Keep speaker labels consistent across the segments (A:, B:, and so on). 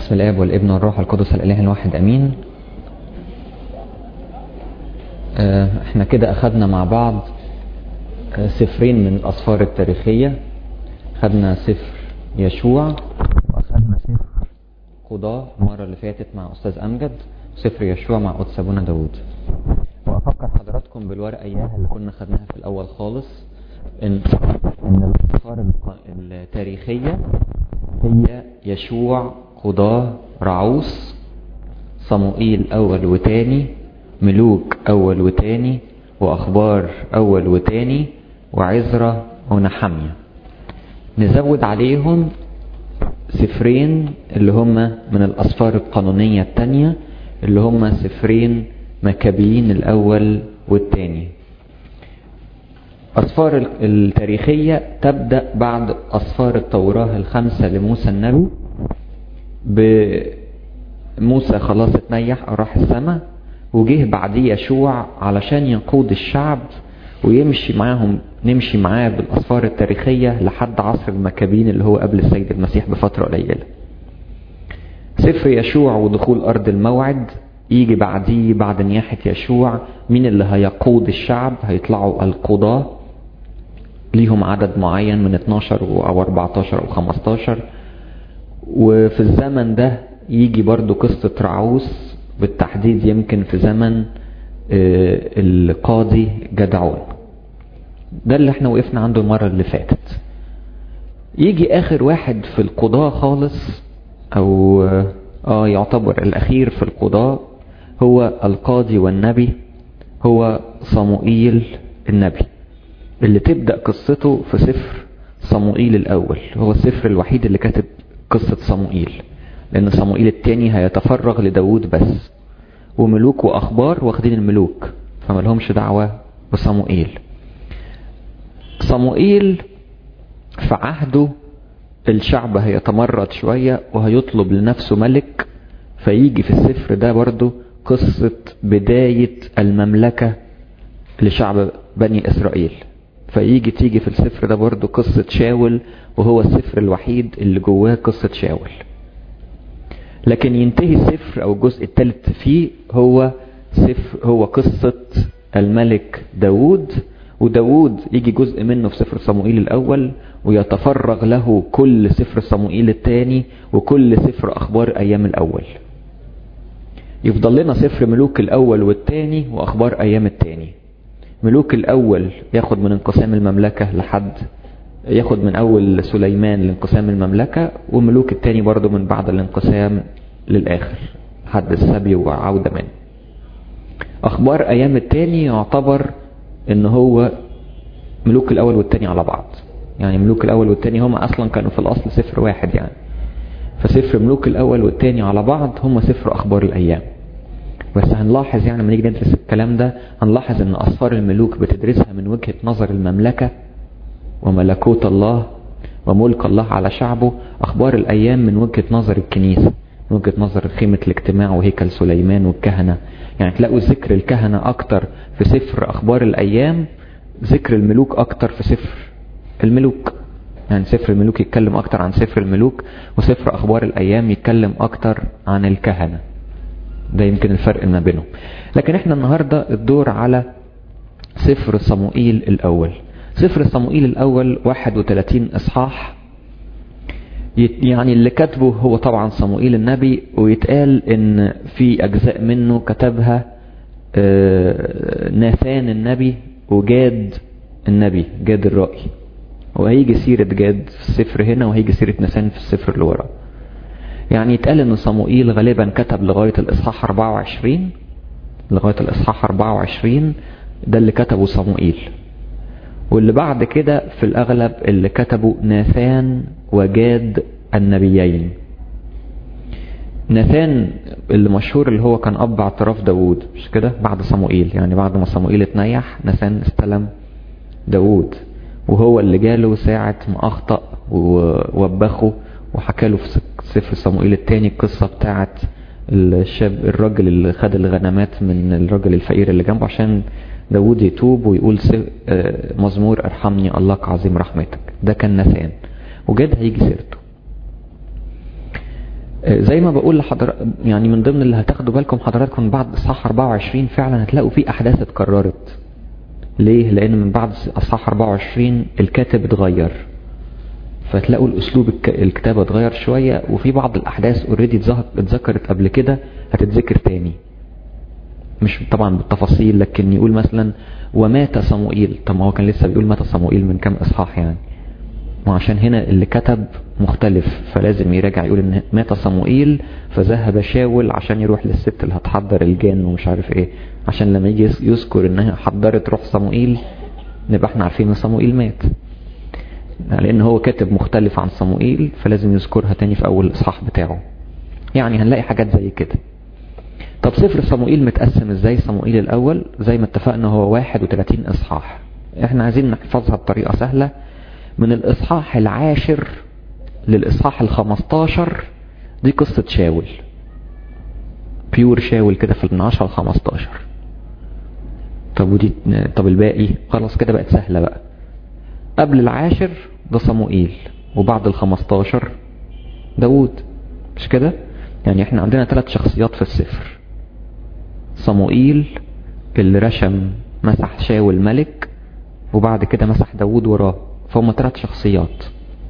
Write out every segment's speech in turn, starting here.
A: بسم الاب والابن والروح القدس الاله الواحد امين احنا كده اخدنا مع بعض سفرين من الاسفار التاريخية خدنا سفر يشوع واخدنا سفر قضاء المرة اللي فاتت مع استاذ امجد سفر يشوع مع قدس ابونا داود وافكر حضراتكم بالورقة اياها اللي كنا خدناها في الاول خالص ان ان الاسفار التاريخية هي يشوع قضاة رعوس صموئيل أول وتاني ملوك أول وتاني وأخبار أول وتاني وعزرة ونحمية نزود عليهم سفرين اللي هما من الأسفار القانونية التانية اللي هما سفرين مكابيين الأول والتاني أسفار التاريخية تبدأ بعد أسفار التوراة الخمسة لموسى النبي بموسى خلاص اتنيح راح السماء وجه بعديه يشوع علشان يقود الشعب ويمشي معاهم نمشي معاه بالأسفار التاريخية لحد عصر المكابين اللي هو قبل السيد المسيح بفترة قليلة سفر يشوع ودخول أرض الموعد يجي بعديه بعد نياحة يشوع مين اللي هيقود الشعب هيطلعوا القضاة ليهم عدد معين من 12 أو 14 أو 15 وفي الزمن ده يجي برضو قصة رعوس بالتحديد يمكن في زمن القاضي جدعون ده اللي احنا وقفنا عنده المرة اللي فاتت يجي اخر واحد في القضاء خالص او اه يعتبر الاخير في القضاء هو القاضي والنبي هو صموئيل النبي اللي تبدأ قصته في سفر صموئيل الاول هو السفر الوحيد اللي كاتب قصة صموئيل لان صموئيل التاني هيتفرغ لداود بس وملوك واخبار واخدين الملوك فما لهمش دعوة بصموئيل صموئيل في عهده الشعب هيتمرد شوية وهيطلب لنفسه ملك فيجي في السفر ده برضو قصة بداية المملكة لشعب بني إسرائيل فيجي تيجي في السفر ده برضو قصة شاول وهو السفر الوحيد اللي جواه قصة شاول لكن ينتهي السفر او الجزء الثالث فيه هو سفر هو قصة الملك داود وداود يجي جزء منه في سفر صموئيل الاول ويتفرغ له كل سفر صموئيل الثاني وكل سفر اخبار ايام الاول يفضل لنا سفر ملوك الاول والثاني واخبار ايام الثاني ملوك الاول ياخد من انقسام المملكة لحد ياخد من اول سليمان لانقسام المملكة وملوك التاني برضو من بعد الانقسام للاخر حد السبي وعودة منه اخبار ايام التاني يعتبر ان هو ملوك الاول والتاني على بعض يعني ملوك الاول والتاني هما اصلا كانوا في الاصل سفر واحد يعني فسفر ملوك الاول والتاني على بعض هما سفر اخبار الايام بس هنلاحظ يعني لما نيجي ندرس الكلام ده هنلاحظ ان اسفار الملوك بتدرسها من وجهة نظر المملكة وملكوت الله وملك الله على شعبه أخبار الأيام من وجهة نظر الكنيسة من وجهة نظر خيمة الاجتماع وهيكل سليمان والكهنة يعني تلاقوا ذكر الكهنة أكتر في سفر أخبار الأيام ذكر الملوك أكتر في سفر الملوك يعني سفر الملوك يتكلم أكتر عن سفر الملوك وسفر أخبار الأيام يتكلم أكتر عن الكهنة ده يمكن الفرق ما بينهم لكن احنا النهاردة الدور على سفر صموئيل الأول سفر صموئيل الأول 31 إصحاح يعني اللي كاتبه هو طبعا صموئيل النبي ويتقال ان في أجزاء منه كتبها ناثان النبي وجاد النبي جاد الرائي وهيجي سيرة جاد في السفر هنا وهيجي سيرة ناثان في السفر اللي وراه يعني يتقال ان صموئيل غالبا كتب لغاية الإصحاح 24 لغاية الإصحاح 24 ده اللي كتبه صموئيل واللي بعد كده في الأغلب اللي كتبوا ناثان وجاد النبيين ناثان اللي مشهور اللي هو كان أب اعتراف داوود مش كده بعد صموئيل يعني بعد ما صموئيل اتنيح ناثان استلم داوود وهو اللي جاله ساعة ما أخطأ ووبخه وحكى له في سفر صموئيل التاني القصة بتاعت الشاب الراجل اللي خد الغنمات من الراجل الفقير اللي جنبه عشان داود يتوب ويقول مزمور ارحمني الله كعظيم رحمتك ده كان نثان وجاد هيجي سيرته زي ما بقول لحضرات يعني من ضمن اللي هتاخدوا بالكم حضراتكم من بعد اصحاح 24 فعلا هتلاقوا في احداث اتكررت ليه لان من بعد اصحاح 24 الكاتب اتغير فتلاقوا الاسلوب الكتابه اتغير شويه وفي بعض الاحداث اوريدي اتذكرت قبل كده هتتذكر تاني مش طبعا بالتفاصيل لكن يقول مثلا ومات صموئيل طب ما هو كان لسه بيقول مات صموئيل من كام اصحاح يعني وعشان هنا اللي كتب مختلف فلازم يراجع يقول ان مات صموئيل فذهب شاول عشان يروح للست اللي هتحضر الجان ومش عارف ايه عشان لما يجي يذكر انها حضرت روح صموئيل نبقى احنا عارفين ان صموئيل مات لان هو كاتب مختلف عن صموئيل فلازم يذكرها تاني في اول الاصحاح بتاعه يعني هنلاقي حاجات زي كده طب سفر صموئيل متقسم ازاي صموئيل الاول زي ما اتفقنا هو 31 اصحاح احنا عايزين نحفظها بطريقة سهلة من الاصحاح العاشر للاصحاح الخمستاشر دي قصة شاول بيور شاول كده في من 10 ل 15 طب ودي طب الباقي خلاص كده بقت سهلة بقى قبل العاشر ده صموئيل وبعد ال 15 داوود مش كده يعني احنا عندنا ثلاث شخصيات في السفر صموئيل اللي رشم مسح شاول ملك وبعد كده مسح داوود وراه فهم ثلاث شخصيات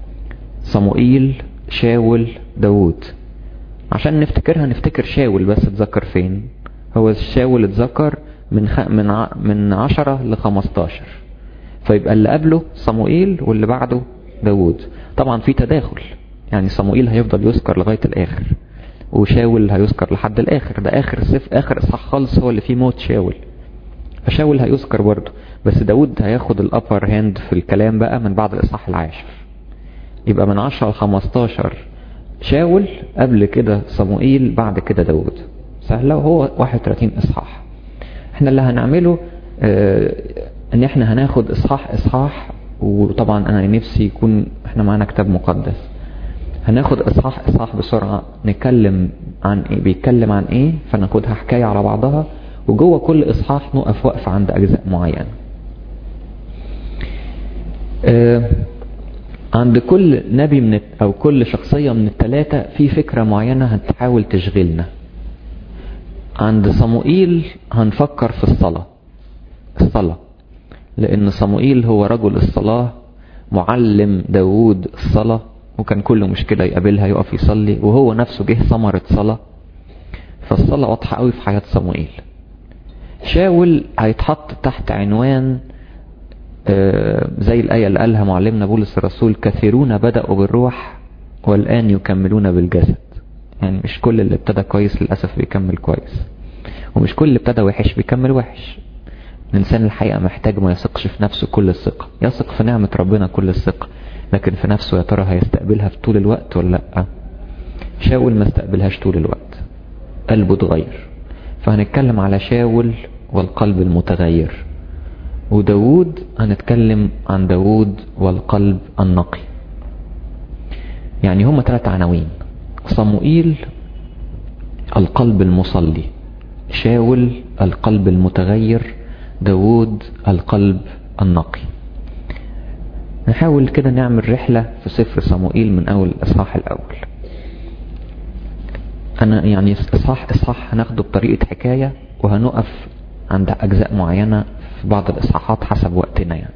A: صموئيل شاول داوود عشان نفتكرها نفتكر شاول بس اتذكر فين هو شاول اتذكر من خ... من ع... من 10 ل 15 فيبقى اللي قبله صموئيل واللي بعده داوود طبعا في تداخل يعني صموئيل هيفضل يذكر لغايه الاخر وشاول هيذكر لحد الاخر ده اخر سف اخر اصحاح خالص هو اللي فيه موت شاول فشاول هيذكر برضه بس داود هياخد الابر هاند في الكلام بقى من بعد الاصحاح العاشر يبقى من 10 ل 15 شاول قبل كده صموئيل بعد كده داود سهله وهو 31 اصحاح احنا اللي هنعمله اه ان احنا هناخد اصحاح اصحاح وطبعا انا نفسي يكون احنا معانا كتاب مقدس هناخد اصحاح اصحاح بسرعة نتكلم عن ايه بيتكلم عن ايه فناخدها حكاية على بعضها وجوه كل اصحاح نقف وقف عند اجزاء معينة آه عند كل نبي من او كل شخصية من الثلاثة في فكرة معينة هتحاول تشغلنا عند صموئيل هنفكر في الصلاة الصلاة لان صموئيل هو رجل الصلاة معلم داود الصلاة وكان كل مشكلة يقابلها يقف يصلي وهو نفسه جه ثمرة صلاة فالصلاة واضحة قوي في حياة صموئيل شاول هيتحط تحت عنوان زي الآية اللي قالها معلمنا بولس الرسول كثيرون بدأوا بالروح والآن يكملون بالجسد يعني مش كل اللي ابتدى كويس للأسف بيكمل كويس ومش كل اللي ابتدى وحش بيكمل وحش الإنسان الحقيقة محتاج ما يثقش في نفسه كل الثقة يثق في نعمة ربنا كل الثقة لكن في نفسه يا ترى هيستقبلها في طول الوقت ولا لا شاول ما استقبلهاش طول الوقت قلبه اتغير فهنتكلم على شاول والقلب المتغير وداود هنتكلم عن داود والقلب النقي يعني هما ثلاث عناوين صموئيل القلب المصلي شاول القلب المتغير داود القلب النقي نحاول كده نعمل رحلة في سفر صموئيل من أول الإصحاح الأول أنا يعني إصحاح إصحاح هناخده بطريقة حكاية وهنقف عند أجزاء معينة في بعض الإصحاحات حسب وقتنا يعني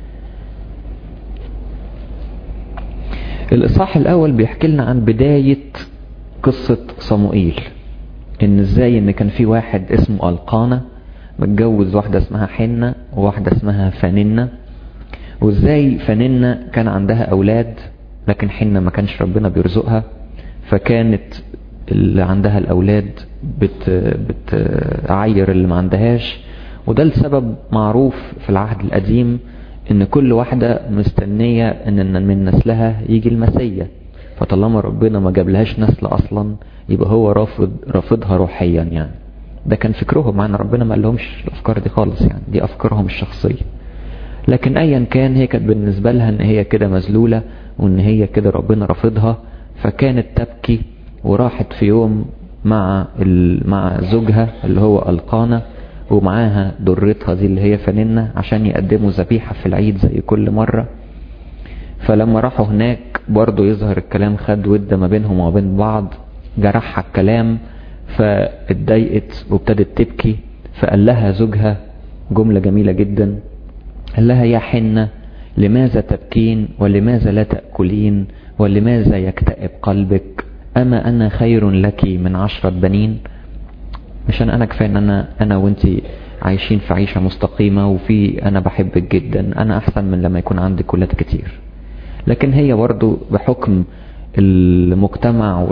A: الإصحاح الأول بيحكي لنا عن بداية قصة صموئيل إن إزاي إن كان في واحد اسمه ألقانة متجوز واحدة اسمها حنة وواحدة اسمها فاننة وازاي فننة كان عندها اولاد لكن حنة ما كانش ربنا بيرزقها فكانت اللي عندها الاولاد بت بتعير اللي ما عندهاش وده السبب معروف في العهد القديم ان كل واحدة مستنية ان من نسلها يجي المسيا فطالما ربنا ما جابلهاش نسل اصلا يبقى هو رافض رافضها روحيا يعني ده كان فكرهم مع ان ربنا ما قالهمش الافكار دي خالص يعني دي افكارهم الشخصيه لكن ايا كان هي كانت بالنسبة لها ان هي كده مذلولة وان هي كده ربنا رافضها فكانت تبكي وراحت في يوم مع مع زوجها اللي هو القانة ومعاها ضرتها دي اللي هي فننة عشان يقدموا ذبيحة في العيد زي كل مرة فلما راحوا هناك برضو يظهر الكلام خد ود ما بينهم وما بين بعض جرحها الكلام فاتضايقت وابتدت تبكي فقال لها زوجها جملة جميلة جدا قال لها يا حنة لماذا تبكين ولماذا لا تأكلين ولماذا يكتئب قلبك أما أنا خير لك من عشرة بنين مش أنا أنا كفاية أن أنا, أنا وأنتي عايشين في عيشة مستقيمة وفي أنا بحبك جدا أنا أحسن من لما يكون عندك ولاد كتير لكن هي برضو بحكم المجتمع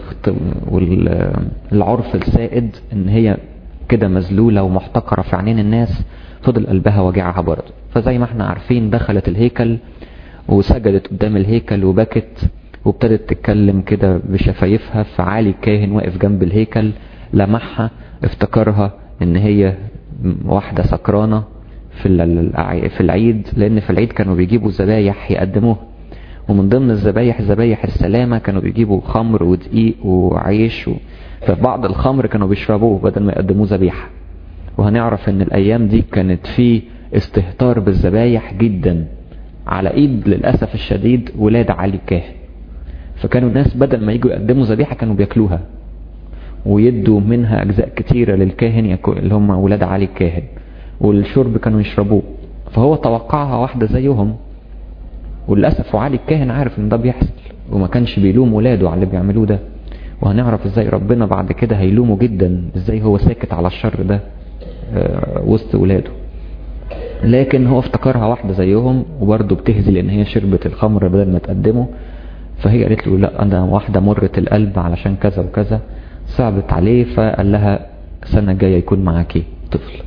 A: والعرف السائد ان هي كده مذلولة ومحتقرة في عينين الناس فضل قلبها وجعها برضه فزي ما احنا عارفين دخلت الهيكل وسجدت قدام الهيكل وبكت وابتدت تتكلم كده بشفايفها فعالي الكاهن واقف جنب الهيكل لمحها افتكرها ان هي واحدة سكرانة في في العيد لان في العيد كانوا بيجيبوا ذبايح يقدموها ومن ضمن الذبايح ذبايح السلامة كانوا بيجيبوا خمر ودقيق وعيش و... فبعض الخمر كانوا بيشربوه بدل ما يقدموه ذبيحة وهنعرف ان الايام دي كانت في استهتار بالذبايح جدا على ايد للأسف الشديد ولاد علي الكاهن فكانوا الناس بدل ما يجوا يقدموا ذبيحة كانوا بياكلوها ويدوا منها اجزاء كتيرة للكاهن اللي هم ولاد علي الكاهن والشرب كانوا يشربوه فهو توقعها واحدة زيهم وللأسف وعلي الكاهن عارف ان ده بيحصل وما كانش بيلوم ولاده على اللي بيعملوه ده وهنعرف ازاي ربنا بعد كده هيلومه جدا ازاي هو ساكت على الشر ده وسط ولاده لكن هو افتكرها واحدة زيهم وبرضه بتهزي لان هي شربت الخمر بدل ما تقدمه فهي قالت له لا انا واحدة مرت القلب علشان كذا وكذا صعبت عليه فقال لها السنة الجاية يكون معاكي طفل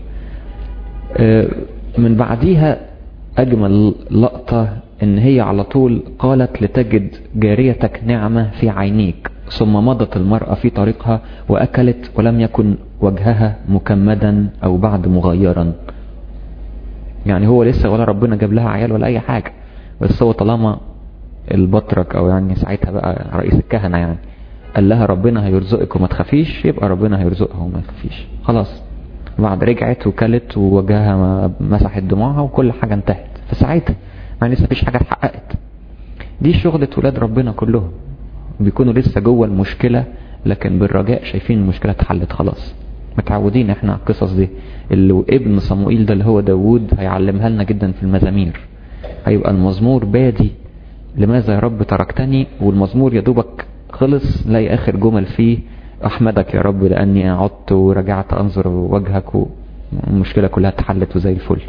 A: من بعديها اجمل لقطة ان هي على طول قالت لتجد جاريتك نعمة في عينيك ثم مضت المرأة في طريقها واكلت ولم يكن وجهها مكمدا او بعد مغيرا يعني هو لسه ولا ربنا جاب لها عيال ولا اي حاجة بس هو طالما البطرك او يعني ساعتها بقى رئيس الكهنة يعني قال لها ربنا هيرزقك وما تخافيش يبقى ربنا هيرزقها وما تخافيش خلاص بعد رجعت وكلت ووجهها مسحت دموعها وكل حاجة انتهت في ساعتها ما لسه مفيش حاجة اتحققت دي شغلة ولاد ربنا كلهم بيكونوا لسه جوه المشكلة لكن بالرجاء شايفين المشكلة اتحلت خلاص متعودين احنا على القصص دي اللي ابن صموئيل ده اللي هو داوود هيعلمها لنا جدا في المزامير هيبقى المزمور بادي لماذا يا رب تركتني والمزمور يا دوبك خلص لاقي اخر جمل فيه احمدك يا رب لاني عدت ورجعت انظر وجهك والمشكلة كلها اتحلت وزي الفل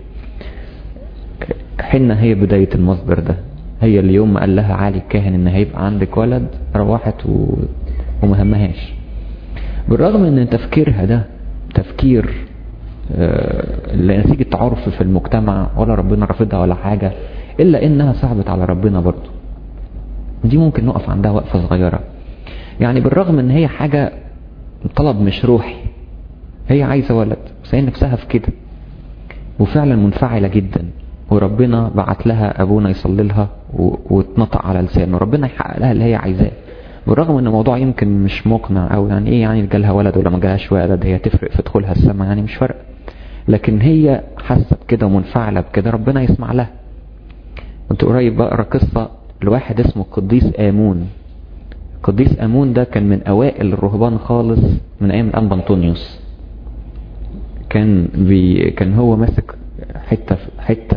A: حنة هي بداية المصدر ده هي اليوم ما قال لها علي الكاهن ان هيبقى عندك ولد روحت و... وما همهاش بالرغم ان تفكيرها ده تفكير آه نتيجة عرف في المجتمع ولا ربنا رافضها ولا حاجة الا انها صعبت على ربنا برضو دي ممكن نقف عندها وقفة صغيرة يعني بالرغم ان هي حاجة طلب مش روحي هي عايزة ولد بس هي نفسها في كده وفعلا منفعلة جدا وربنا بعت لها ابونا يصلي لها واتنطق على لسانه ربنا يحقق لها اللي هي عايزاه بالرغم ان الموضوع يمكن مش مقنع او يعني ايه يعني جالها ولد ولا ما جالهاش ولد هي تفرق في دخولها السماء يعني مش فرق لكن هي حاسه بكده ومنفعله بكده ربنا يسمع لها كنت قريب بقرا قصه لواحد اسمه القديس امون القديس امون ده كان من اوائل الرهبان خالص من ايام الانبا انطونيوس كان بي كان هو ماسك حته حته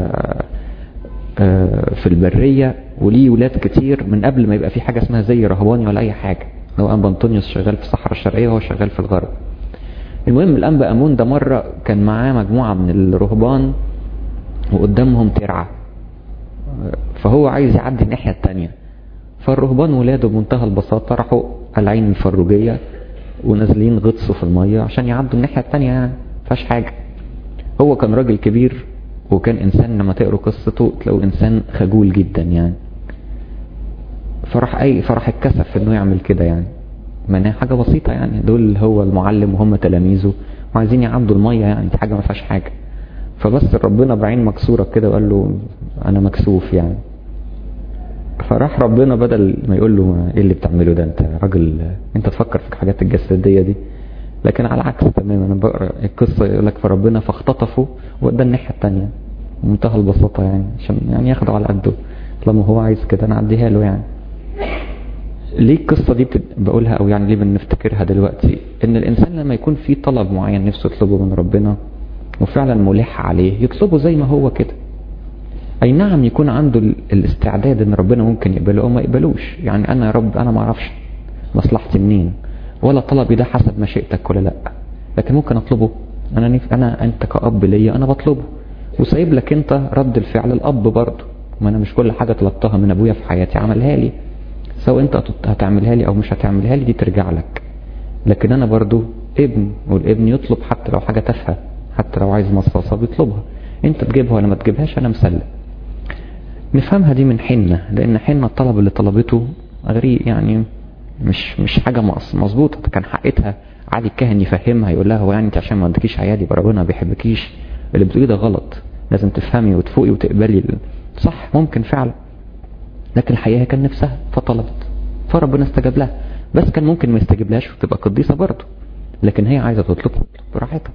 A: في البرية وليه ولاد كتير من قبل ما يبقى في حاجة اسمها زي رهباني ولا اي حاجة لو انبا انطونيوس شغال في الصحراء الشرقية وهو شغال في الغرب المهم الانبا امون ده مرة كان معاه مجموعة من الرهبان وقدامهم ترعة فهو عايز يعدي الناحية التانية فالرهبان ولاده بمنتهى البساطة راحوا قلعين الفروجية ونازلين غطسوا في المية عشان يعدوا الناحية التانية يعني مفيهاش حاجة هو كان راجل كبير وكان انسان لما تقروا قصته تلاقوا انسان خجول جدا يعني فرح اي فرح اتكسف انه يعمل كده يعني ما حاجة بسيطة يعني دول هو المعلم وهم تلاميذه وعايزين يعدوا المية يعني دي حاجة ما فيهاش حاجة فبس ربنا بعين مكسورة كده وقال له انا مكسوف يعني فراح ربنا بدل ما يقول له ايه اللي بتعمله ده انت راجل انت تفكر في الحاجات الجسدية دي لكن على العكس تماما انا بقرا القصه يقول لك فربنا فاختطفوا وده الناحيه الثانيه بمنتهى البساطه يعني عشان يعني ياخدوا على قده طالما هو عايز كده انا اعديها له يعني ليه القصة دي بقولها او يعني ليه بنفتكرها دلوقتي ان الانسان لما يكون في طلب معين نفسه يطلبه من ربنا وفعلا ملح عليه يطلبه زي ما هو كده اي نعم يكون عنده الاستعداد ان ربنا ممكن يقبله او ما يقبلوش يعني انا يا رب انا ما اعرفش مصلحتي منين ولا طلبي ده حسب مشيئتك ولا لا لكن ممكن اطلبه انا نف... انا انت كأب ليا انا بطلبه وسايب لك انت رد الفعل الاب برضه ما انا مش كل حاجة طلبتها من ابويا في حياتي عملها لي سواء انت هتعملها لي او مش هتعملها لي دي ترجع لك لكن انا برضو ابن والابن يطلب حتى لو حاجة تافهه حتى لو عايز مصاصة بيطلبها انت تجيبها ولا ما تجيبهاش انا مسلم نفهمها دي من حنة لان حنة الطلب اللي طلبته غريب يعني مش مش حاجة مظبوطة كان حقتها عادي الكاهن يفهمها يقول لها هو يعني انت عشان ما عندكيش عيادي يبقى ربنا ما بيحبكيش اللي بتقوليه ده غلط لازم تفهمي وتفوقي وتقبلي صح ممكن فعلا لكن الحقيقة هي كان نفسها فطلبت فربنا استجاب لها بس كان ممكن ما يستجيبلهاش وتبقى قديسة برضه لكن هي عايزة تطلب براحتها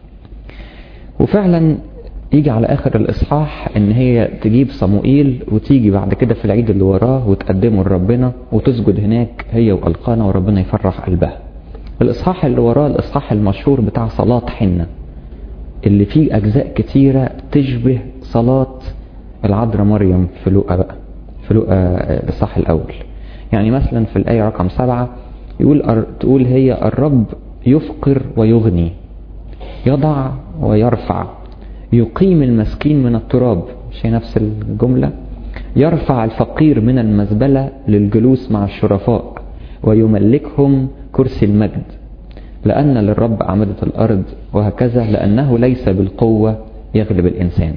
A: وفعلا يجي على اخر الاصحاح ان هي تجيب صموئيل وتيجي بعد كده في العيد اللي وراه وتقدمه لربنا وتسجد هناك هي والقانا وربنا يفرح قلبها الاصحاح اللي وراه الاصحاح المشهور بتاع صلاة حنة اللي فيه اجزاء كتيرة تشبه صلاة العذراء مريم في لوقا بقى في لوقا الاصحاح الاول يعني مثلا في الايه رقم سبعة يقول تقول هي الرب يفقر ويغني يضع ويرفع يقيم المسكين من التراب مش هي نفس الجملة يرفع الفقير من المزبلة للجلوس مع الشرفاء ويملكهم كرسي المجد لأن للرب أعمدة الأرض وهكذا لأنه ليس بالقوة يغلب الإنسان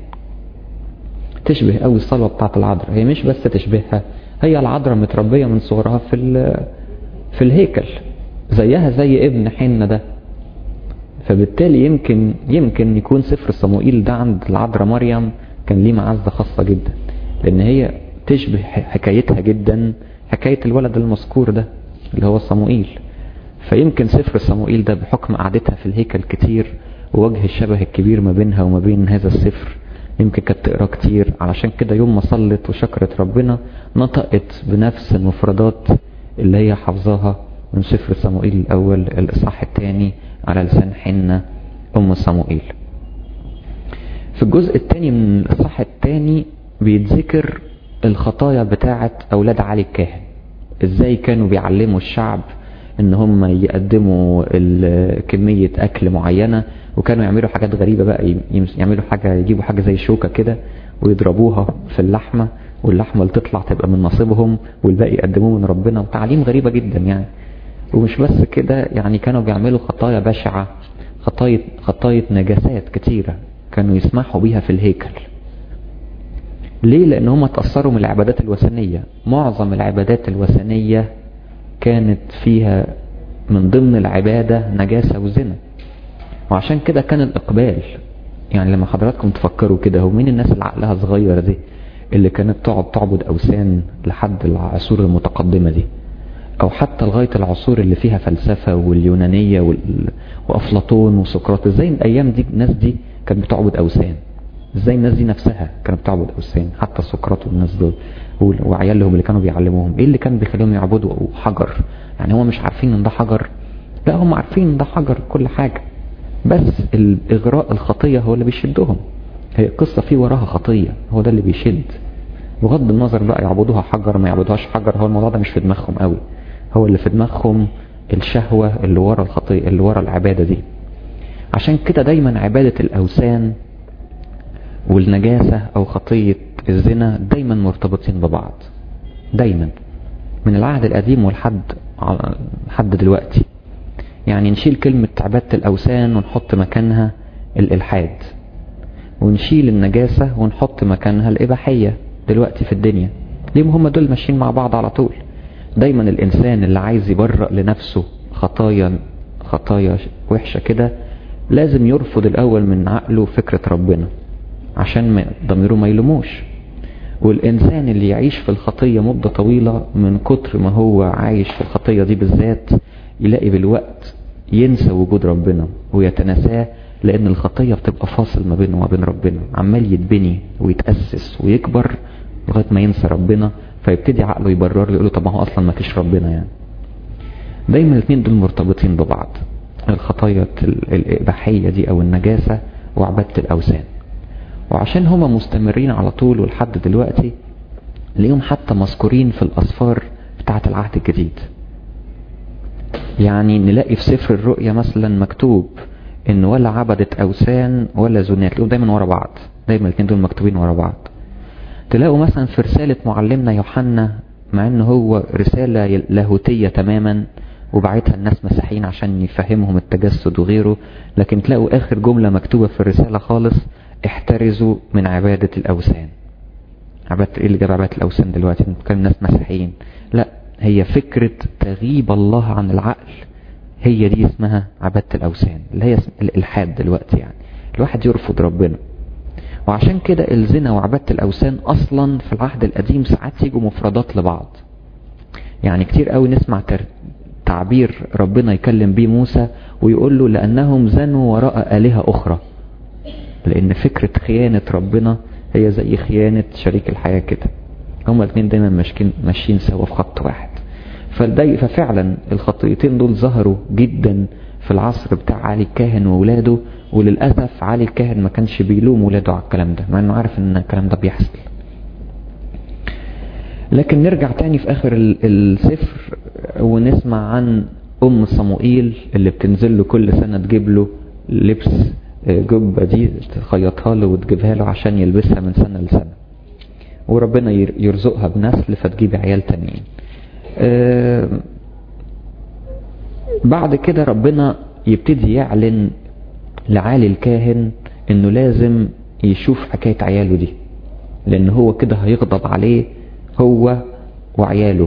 A: تشبه قوي الصلوة بتاعت العذراء هي مش بس تشبهها هي العذراء متربية من صغرها في في الهيكل زيها زي ابن حنة ده فبالتالي يمكن يمكن يكون سفر صموئيل ده عند العذراء مريم كان ليه معزة خاصة جدا لان هي تشبه حكايتها جدا حكاية الولد المذكور ده اللي هو صموئيل فيمكن سفر صموئيل ده بحكم قعدتها في الهيكل كتير ووجه الشبه الكبير ما بينها وما بين هذا السفر يمكن كانت تقرا كتير علشان كده يوم ما صلت وشكرت ربنا نطقت بنفس المفردات اللي هي حافظاها من سفر صموئيل الاول الاصحاح الثاني على لسان حنة ام صموئيل في الجزء الثاني من الاصحاح الثاني بيتذكر الخطايا بتاعه اولاد علي الكاهن ازاي كانوا بيعلموا الشعب ان هم يقدموا كمية اكل معينة وكانوا يعملوا حاجات غريبة بقى يعملوا حاجة يجيبوا حاجة زي شوكة كده ويضربوها في اللحمة واللحمة اللي تطلع تبقى من نصيبهم والباقي يقدموه من ربنا وتعليم غريبة جدا يعني ومش بس كده يعني كانوا بيعملوا خطايا بشعة خطايا خطايا نجاسات كتيرة كانوا يسمحوا بيها في الهيكل ليه لان هم اتأثروا من العبادات الوثنية معظم العبادات الوثنية كانت فيها من ضمن العبادة نجاسة وزنا وعشان كده كان الإقبال يعني لما حضراتكم تفكروا كده هو مين الناس اللي عقلها صغير دي اللي كانت تقعد تعبد أوثان لحد العصور المتقدمة دي أو حتى لغاية العصور اللي فيها فلسفة واليونانية وال... وأفلاطون وسقراط ازاي الأيام دي الناس دي كانت بتعبد أوثان ازاي الناس دي نفسها كانت بتعبد أوثان حتى سقراط والناس دول وعيالهم اللي كانوا بيعلموهم ايه اللي كان بيخليهم يعبدوا حجر يعني هم مش عارفين ان ده حجر لا هم عارفين ان ده حجر كل حاجة بس الاغراء الخطية هو اللي بيشدهم هي القصة في وراها خطية هو ده اللي بيشد بغض النظر بقى يعبدوها حجر ما يعبدوهاش حجر هو الموضوع ده مش في دماغهم قوي هو اللي في دماغهم الشهوة اللي ورا الخطية اللي ورا العبادة دي عشان كده دايما عبادة الأوثان والنجاسة أو خطية الزنا دايما مرتبطين ببعض دايما من العهد القديم والحد حد دلوقتي يعني نشيل كلمة عبادة الأوثان ونحط مكانها الإلحاد ونشيل النجاسة ونحط مكانها الإباحية دلوقتي في الدنيا ليه هم دول ماشيين مع بعض على طول دايما الإنسان اللي عايز يبرأ لنفسه خطايا خطايا وحشة كده لازم يرفض الأول من عقله فكرة ربنا عشان ما ضميره ما يلوموش والإنسان اللي يعيش في الخطية مدة طويلة من كتر ما هو عايش في الخطية دي بالذات يلاقي بالوقت ينسى وجود ربنا ويتناساه لأن الخطية بتبقى فاصل ما بينه وما بين ربنا عمال يتبني ويتأسس ويكبر لغايه ما ينسى ربنا فيبتدي عقله يبرر له يقول له طب ما هو اصلا ما فيش ربنا يعني دايما الاثنين دول مرتبطين ببعض الخطايا الاباحيه دي او النجاسه وعباده الاوثان وعشان هما مستمرين على طول ولحد دلوقتي ليهم حتى مذكورين في الاسفار بتاعه العهد الجديد يعني نلاقي في سفر الرؤيا مثلا مكتوب ان ولا عبدت اوثان ولا زنات تلاقيهم دايما ورا بعض دايما الاثنين دول مكتوبين ورا بعض تلاقوا مثلا في رسالة معلمنا يوحنا مع ان هو رسالة لاهوتية تماما وبعتها الناس مسيحيين عشان يفهمهم التجسد وغيره لكن تلاقوا اخر جملة مكتوبة في الرسالة خالص احترزوا من عبادة الاوثان عبادة ايه اللي جاب عبادة الاوثان دلوقتي بنتكلم ناس مسيحيين لا هي فكرة تغيب الله عن العقل هي دي اسمها عبادة الأوثان اللي هي الإلحاد دلوقتي يعني الواحد يرفض ربنا وعشان كده الزنا وعبادة الأوثان أصلا في العهد القديم ساعات يجوا مفردات لبعض يعني كتير قوي نسمع تعبير ربنا يكلم بيه موسى ويقول له لأنهم زنوا وراء آلهة أخرى لأن فكرة خيانة ربنا هي زي خيانة شريك الحياة كده هما الاثنين دايما ماشيين ماشيين سوا في خط واحد ففعلا الخطيتين دول ظهروا جدا في العصر بتاع علي الكاهن وولاده وللأسف علي الكاهن ما كانش بيلوم ولاده على الكلام ده مع انه عارف ان الكلام ده بيحصل لكن نرجع تاني في اخر السفر ونسمع عن ام صموئيل اللي بتنزل له كل سنة تجيب له لبس جبة دي تخيطها له وتجيبها له عشان يلبسها من سنة لسنة وربنا يرزقها بنسل فتجيب عيال تانيين أه بعد كده ربنا يبتدي يعلن لعالي الكاهن انه لازم يشوف حكاية عياله دي لان هو كده هيغضب عليه هو وعياله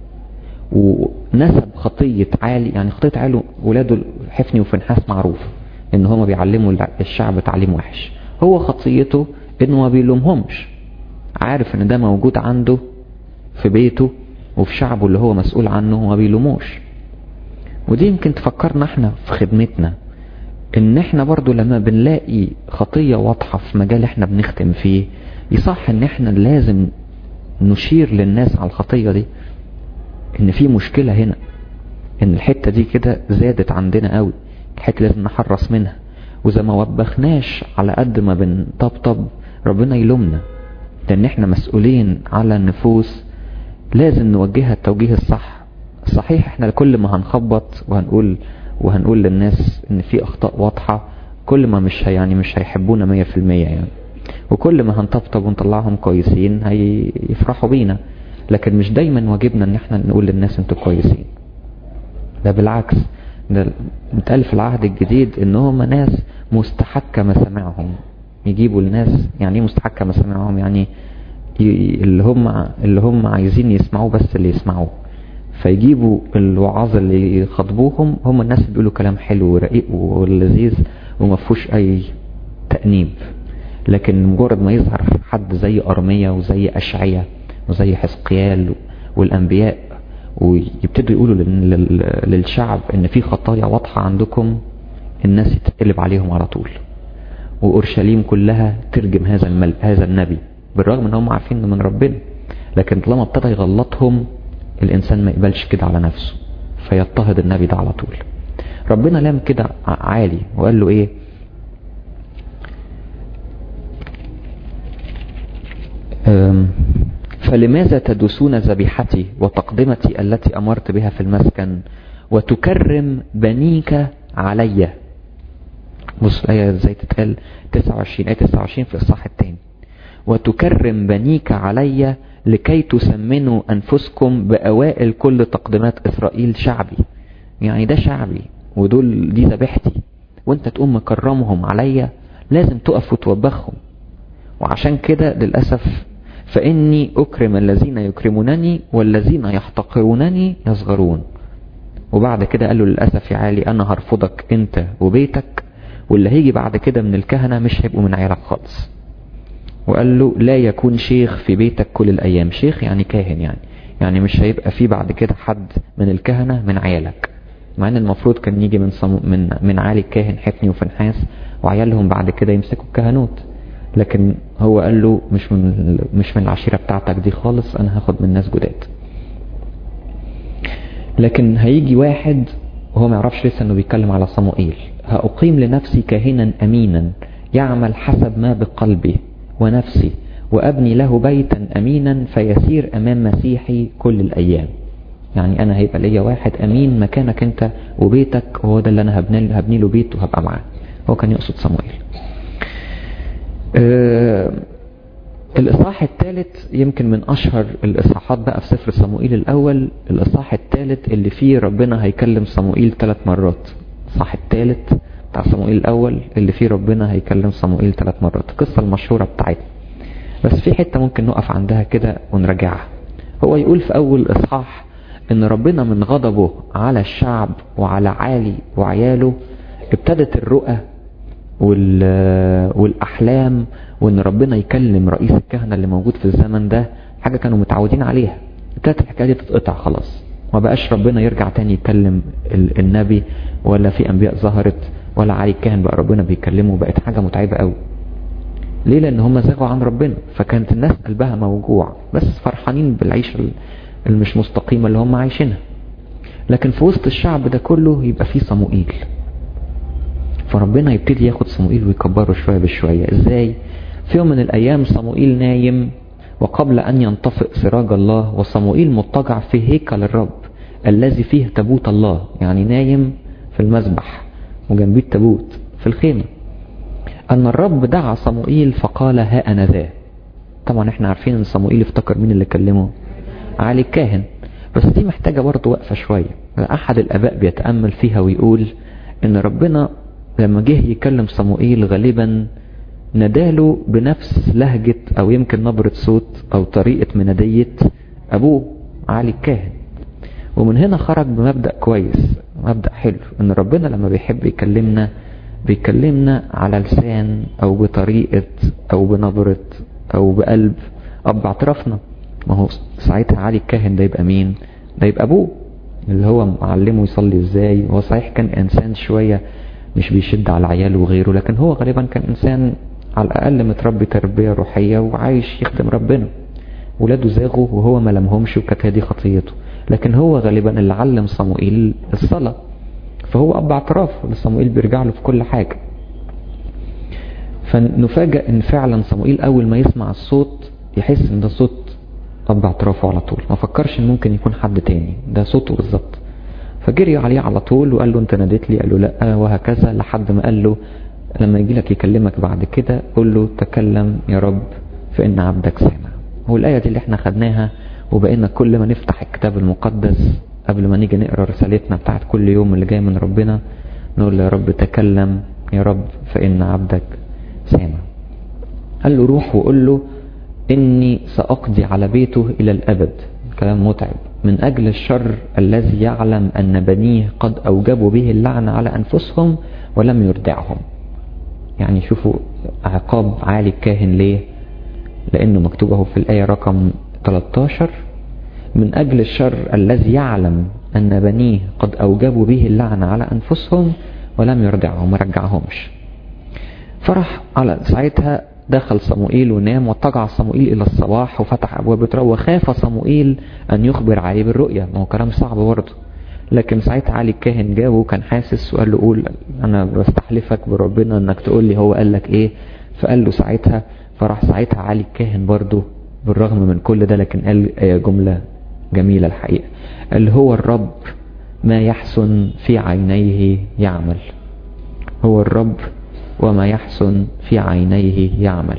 A: ونسب خطية عالي يعني خطية عالي ولاده حفني وفنحاس معروف ان هما بيعلموا الشعب تعليم وحش هو خطيته انه ما بيلومهمش عارف ان ده موجود عنده في بيته وفي شعبه اللي هو مسؤول عنه وما بيلوموش ودي يمكن تفكرنا احنا في خدمتنا ان احنا برضو لما بنلاقي خطية واضحة في مجال احنا بنختم فيه يصح ان احنا لازم نشير للناس على الخطية دي ان في مشكلة هنا ان الحتة دي كده زادت عندنا قوي الحتة لازم نحرص منها واذا ما وبخناش على قد ما بنطبطب ربنا يلومنا لان احنا مسؤولين على النفوس لازم نوجهها التوجيه الصح صحيح احنا كل ما هنخبط وهنقول وهنقول للناس ان في اخطاء واضحة كل ما مش هي يعني مش هيحبونا مية في المية يعني وكل ما هنطبطب ونطلعهم كويسين هيفرحوا بينا لكن مش دايما واجبنا ان احنا نقول للناس انتوا كويسين ده بالعكس ده متقال في العهد الجديد ان هم ناس مستحكة مسامعهم يجيبوا الناس يعني ايه مستحكة مسامعهم يعني اللي هم اللي هم عايزين يسمعوه بس اللي يسمعوه فيجيبوا الوعاظ اللي يخاطبوهم هم الناس اللي بيقولوا كلام حلو ورقيق ولذيذ وما فيهوش اي تأنيب لكن مجرد ما يظهر حد زي أرمية وزي أشعية وزي حزقيال والأنبياء ويبتدوا يقولوا للشعب ان في خطايا واضحة عندكم الناس تتقلب عليهم على طول وأورشليم كلها ترجم هذا المل... هذا النبي بالرغم ان هم عارفين انه من ربنا لكن طالما ابتدى يغلطهم الانسان ما يقبلش كده على نفسه فيضطهد النبي ده على طول ربنا لام كده عالي وقال له ايه فلماذا تدوسون ذبيحتي وتقدمتي التي امرت بها في المسكن وتكرم بنيك علي بص الايه ازاي تتقال 29 ايه 29 في الاصحاح الثاني وتكرم بنيك علي لكي تسمنوا أنفسكم بأوائل كل تقدمات إسرائيل شعبي يعني ده شعبي ودول دي ذبيحتي وانت تقوم مكرمهم عليا لازم تقف وتوبخهم وعشان كده للأسف فإني أكرم الذين يكرمونني والذين يحتقرونني يصغرون وبعد كده قال له للأسف يا عالي أنا هرفضك أنت وبيتك واللي هيجي بعد كده من الكهنة مش هيبقوا من عيالك خالص وقال له لا يكون شيخ في بيتك كل الأيام شيخ يعني كاهن يعني يعني مش هيبقى في بعد كده حد من الكهنة من عيالك مع ان المفروض كان يجي من صمو من من عالي الكاهن حفني وفنحاس وعيالهم بعد كده يمسكوا الكهنوت لكن هو قال له مش من مش من العشيرة بتاعتك دي خالص انا هاخد من ناس جداد لكن هيجي واحد وهو ما يعرفش لسه انه بيتكلم على صموئيل هأقيم لنفسي كاهنا أمينا يعمل حسب ما بقلبي ونفسي وأبني له بيتا أمينا فيسير أمام مسيحي كل الأيام يعني أنا هيبقى ليا واحد أمين مكانك أنت وبيتك وهو ده اللي أنا هبني, هبني له بيت وهبقى معاه هو كان يقصد صموئيل أه الإصحاح الثالث يمكن من أشهر الإصحاحات بقى في سفر صموئيل الأول الإصحاح الثالث اللي فيه ربنا هيكلم صموئيل ثلاث مرات الإصحاح الثالث بتاع صموئيل الأول اللي فيه ربنا هيكلم صموئيل ثلاث مرات القصة المشهورة بتاعتنا بس في حتة ممكن نقف عندها كده ونراجعها هو يقول في أول إصحاح إن ربنا من غضبه على الشعب وعلى عالي وعياله ابتدت الرؤى والأحلام وإن ربنا يكلم رئيس الكهنة اللي موجود في الزمن ده حاجة كانوا متعودين عليها ابتدت الحكاية دي تتقطع خلاص ما بقاش ربنا يرجع تاني يكلم النبي ولا في أنبياء ظهرت ولا علي الكاهن بقى ربنا بيكلمه بقت حاجة متعبة قوي ليه لأن هم زغوا عن ربنا فكانت الناس قلبها موجوع بس فرحانين بالعيشة المش مستقيمة اللي هم عايشينها لكن في وسط الشعب ده كله يبقى فيه صموئيل فربنا يبتدي ياخد صموئيل ويكبره شوية بشوية ازاي في يوم من الايام صموئيل نايم وقبل ان ينطفئ سراج الله وصموئيل مضطجع في هيكل الرب الذي فيه تابوت الله يعني نايم في المذبح وجنبيه التابوت في الخيمة ان الرب دعا صموئيل فقال ها انا ذا طبعا احنا عارفين ان صموئيل افتكر مين اللي كلمه علي الكاهن بس دي محتاجة برضه وقفة شوية احد الاباء بيتأمل فيها ويقول ان ربنا لما جه يكلم صموئيل غالبا نداله بنفس لهجة او يمكن نبرة صوت او طريقة منادية ابوه علي الكاهن ومن هنا خرج بمبدأ كويس مبدأ حلو ان ربنا لما بيحب يكلمنا بيكلمنا على لسان او بطريقة او بنبرة او بقلب اب اعترافنا ما هو ساعتها علي الكاهن ده يبقى مين ده يبقى ابوه اللي هو معلمه يصلي ازاي هو صحيح كان انسان شوية مش بيشد على عياله وغيره لكن هو غالبا كان انسان على الاقل متربي تربية روحية وعايش يخدم ربنا ولاده زاغوا وهو ما لمهمش وكانت هذه خطيته لكن هو غالبا اللي علم صموئيل الصلاة فهو اب اعتراف لصموئيل بيرجع له في كل حاجة فنفاجأ ان فعلا صموئيل اول ما يسمع الصوت يحس ان ده صوت اب اعترافه على طول ما فكرش ان ممكن يكون حد تاني ده صوته بالظبط فجري عليه على طول وقال له انت ناديت لي قال له لا وهكذا لحد ما قال له لما يجي لك يكلمك بعد كده قول له تكلم يا رب فإن عبدك سامع هو الآية دي اللي احنا خدناها وبقينا كل ما نفتح الكتاب المقدس قبل ما نيجي نقرا رسالتنا بتاعت كل يوم اللي جاي من ربنا نقول له يا رب تكلم يا رب فإن عبدك سامع قال له روح وقول له إني سأقضي على بيته إلى الأبد كلام متعب من أجل الشر الذي يعلم أن بنيه قد أوجبوا به اللعنة على أنفسهم ولم يردعهم يعني شوفوا عقاب عالي الكاهن ليه لأنه مكتوبه في الآية رقم 13 من أجل الشر الذي يعلم أن بنيه قد أوجبوا به اللعنة على أنفسهم ولم يردعهم ما رجعهمش فرح على ساعتها دخل صموئيل ونام واتجع صموئيل إلى الصباح وفتح أبواب بترا وخاف صموئيل أن يخبر عليه بالرؤيا ما هو كلام صعب برضه لكن ساعتها علي الكاهن جابه وكان حاسس وقال له قول أنا بستحلفك بربنا أنك تقول لي هو قال لك إيه فقال له ساعتها فراح ساعتها علي الكاهن برضه بالرغم من كل ده لكن قال جملة جميلة الحقيقة قال هو الرب ما يحسن في عينيه يعمل هو الرب وما يحسن في عينيه يعمل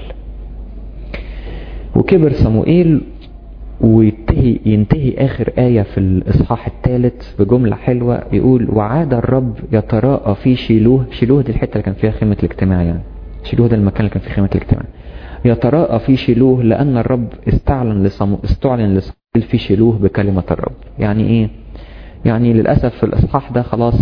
A: وكبر صموئيل وينتهي ينتهي آخر آية في الإصحاح الثالث بجملة حلوة يقول وعاد الرب يتراءى في شيلوه شيلوه دي الحتة اللي كان فيها خيمة الاجتماع يعني شيلوه ده المكان اللي كان فيه خيمة الاجتماع يتراءى في شيلوه لأن الرب استعلن لصمو استعلن لصموئيل في شيلوه بكلمة الرب يعني إيه يعني للأسف في الإصحاح ده خلاص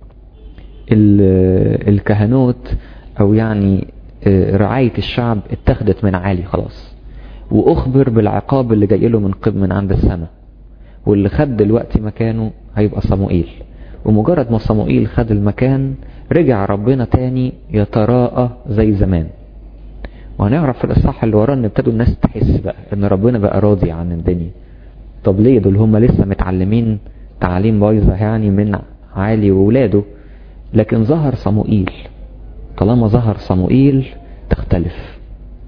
A: الكهنوت أو يعني رعاية الشعب اتخذت من عالي خلاص واخبر بالعقاب اللي جاي له من قبل من عند السماء واللي خد دلوقتي مكانه هيبقى صموئيل ومجرد ما صموئيل خد المكان رجع ربنا تاني يتراءى زي زمان وهنعرف في الإصحاح اللي وراه إن ابتدوا الناس تحس بقى إن ربنا بقى راضي عن الدنيا طب ليه دول هم لسه متعلمين تعليم بايظة يعني من عالي وولاده لكن ظهر صموئيل طالما ظهر صموئيل تختلف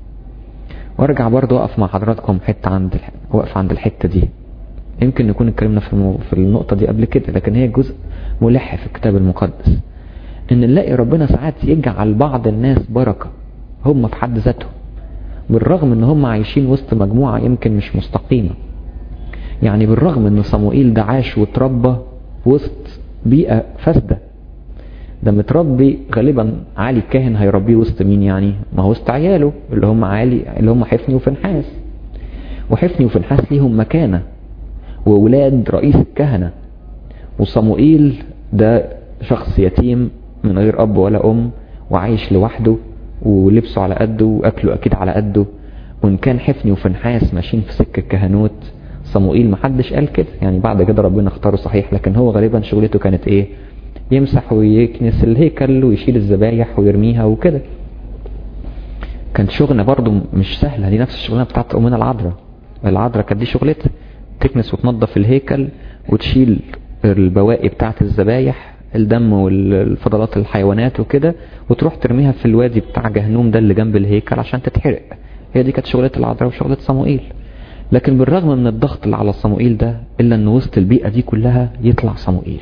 A: وارجع برضو اقف مع حضراتكم حتة عند الح... وقف عند الحتة دي يمكن نكون اتكلمنا في, المو... في النقطة دي قبل كده لكن هي جزء ملح في الكتاب المقدس ان نلاقي ربنا ساعات يجعل بعض الناس بركة هم في حد ذاتهم بالرغم ان هم عايشين وسط مجموعة يمكن مش مستقيمة يعني بالرغم ان صموئيل ده عاش وتربى وسط بيئة فاسدة ده متربي غالبا علي الكاهن هيربيه وسط مين يعني ما هو وسط عياله اللي هم علي اللي هم حفني وفنحاس وحفني وفنحاس ليهم مكانة وولاد رئيس الكهنة وصموئيل ده شخص يتيم من غير اب ولا ام وعايش لوحده ولبسه على قده واكله اكيد على قده وان كان حفني وفنحاس ماشيين في سكة كهنوت صموئيل محدش قال كده يعني بعد كده ربنا اختاره صحيح لكن هو غالبا شغلته كانت ايه يمسح ويكنس الهيكل ويشيل الذبايح ويرميها وكده كانت شغلة برضو مش سهلة دي نفس الشغلانة بتاعت أمنا العذراء العذراء كانت دي شغلتها تكنس وتنظف الهيكل وتشيل البواقي بتاعت الذبايح الدم والفضلات الحيوانات وكده وتروح ترميها في الوادي بتاع جهنوم ده اللي جنب الهيكل عشان تتحرق هي دي كانت شغلة العذراء وشغلة صموئيل لكن بالرغم من الضغط اللي على صموئيل ده إلا أن وسط البيئة دي كلها يطلع صموئيل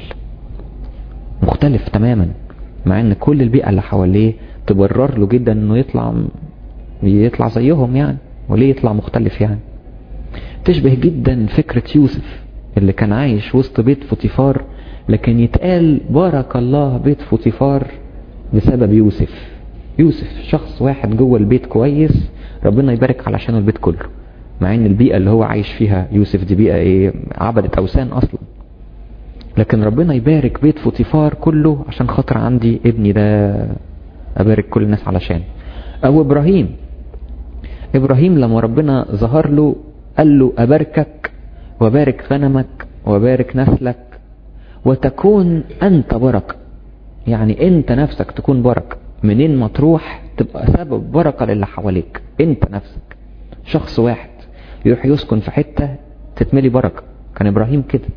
A: مختلف تماما مع ان كل البيئة اللي حواليه تبرر له جدا انه يطلع يطلع زيهم يعني وليه يطلع مختلف يعني تشبه جدا فكرة يوسف اللي كان عايش وسط بيت فوتيفار لكن يتقال بارك الله بيت فوتيفار بسبب يوسف يوسف شخص واحد جوه البيت كويس ربنا يبارك علشان البيت كله مع ان البيئة اللي هو عايش فيها يوسف دي بيئة ايه عبدت اوثان اصلا لكن ربنا يبارك بيت فوتيفار كله عشان خاطر عندي ابني ده ابارك كل الناس علشان او ابراهيم ابراهيم لما ربنا ظهر له قال له اباركك وبارك غنمك وبارك نسلك وتكون انت بركة يعني انت نفسك تكون بركة منين ما تروح تبقى سبب بركة للي حواليك انت نفسك شخص واحد يروح يسكن في حتة تتملي بركة كان ابراهيم كده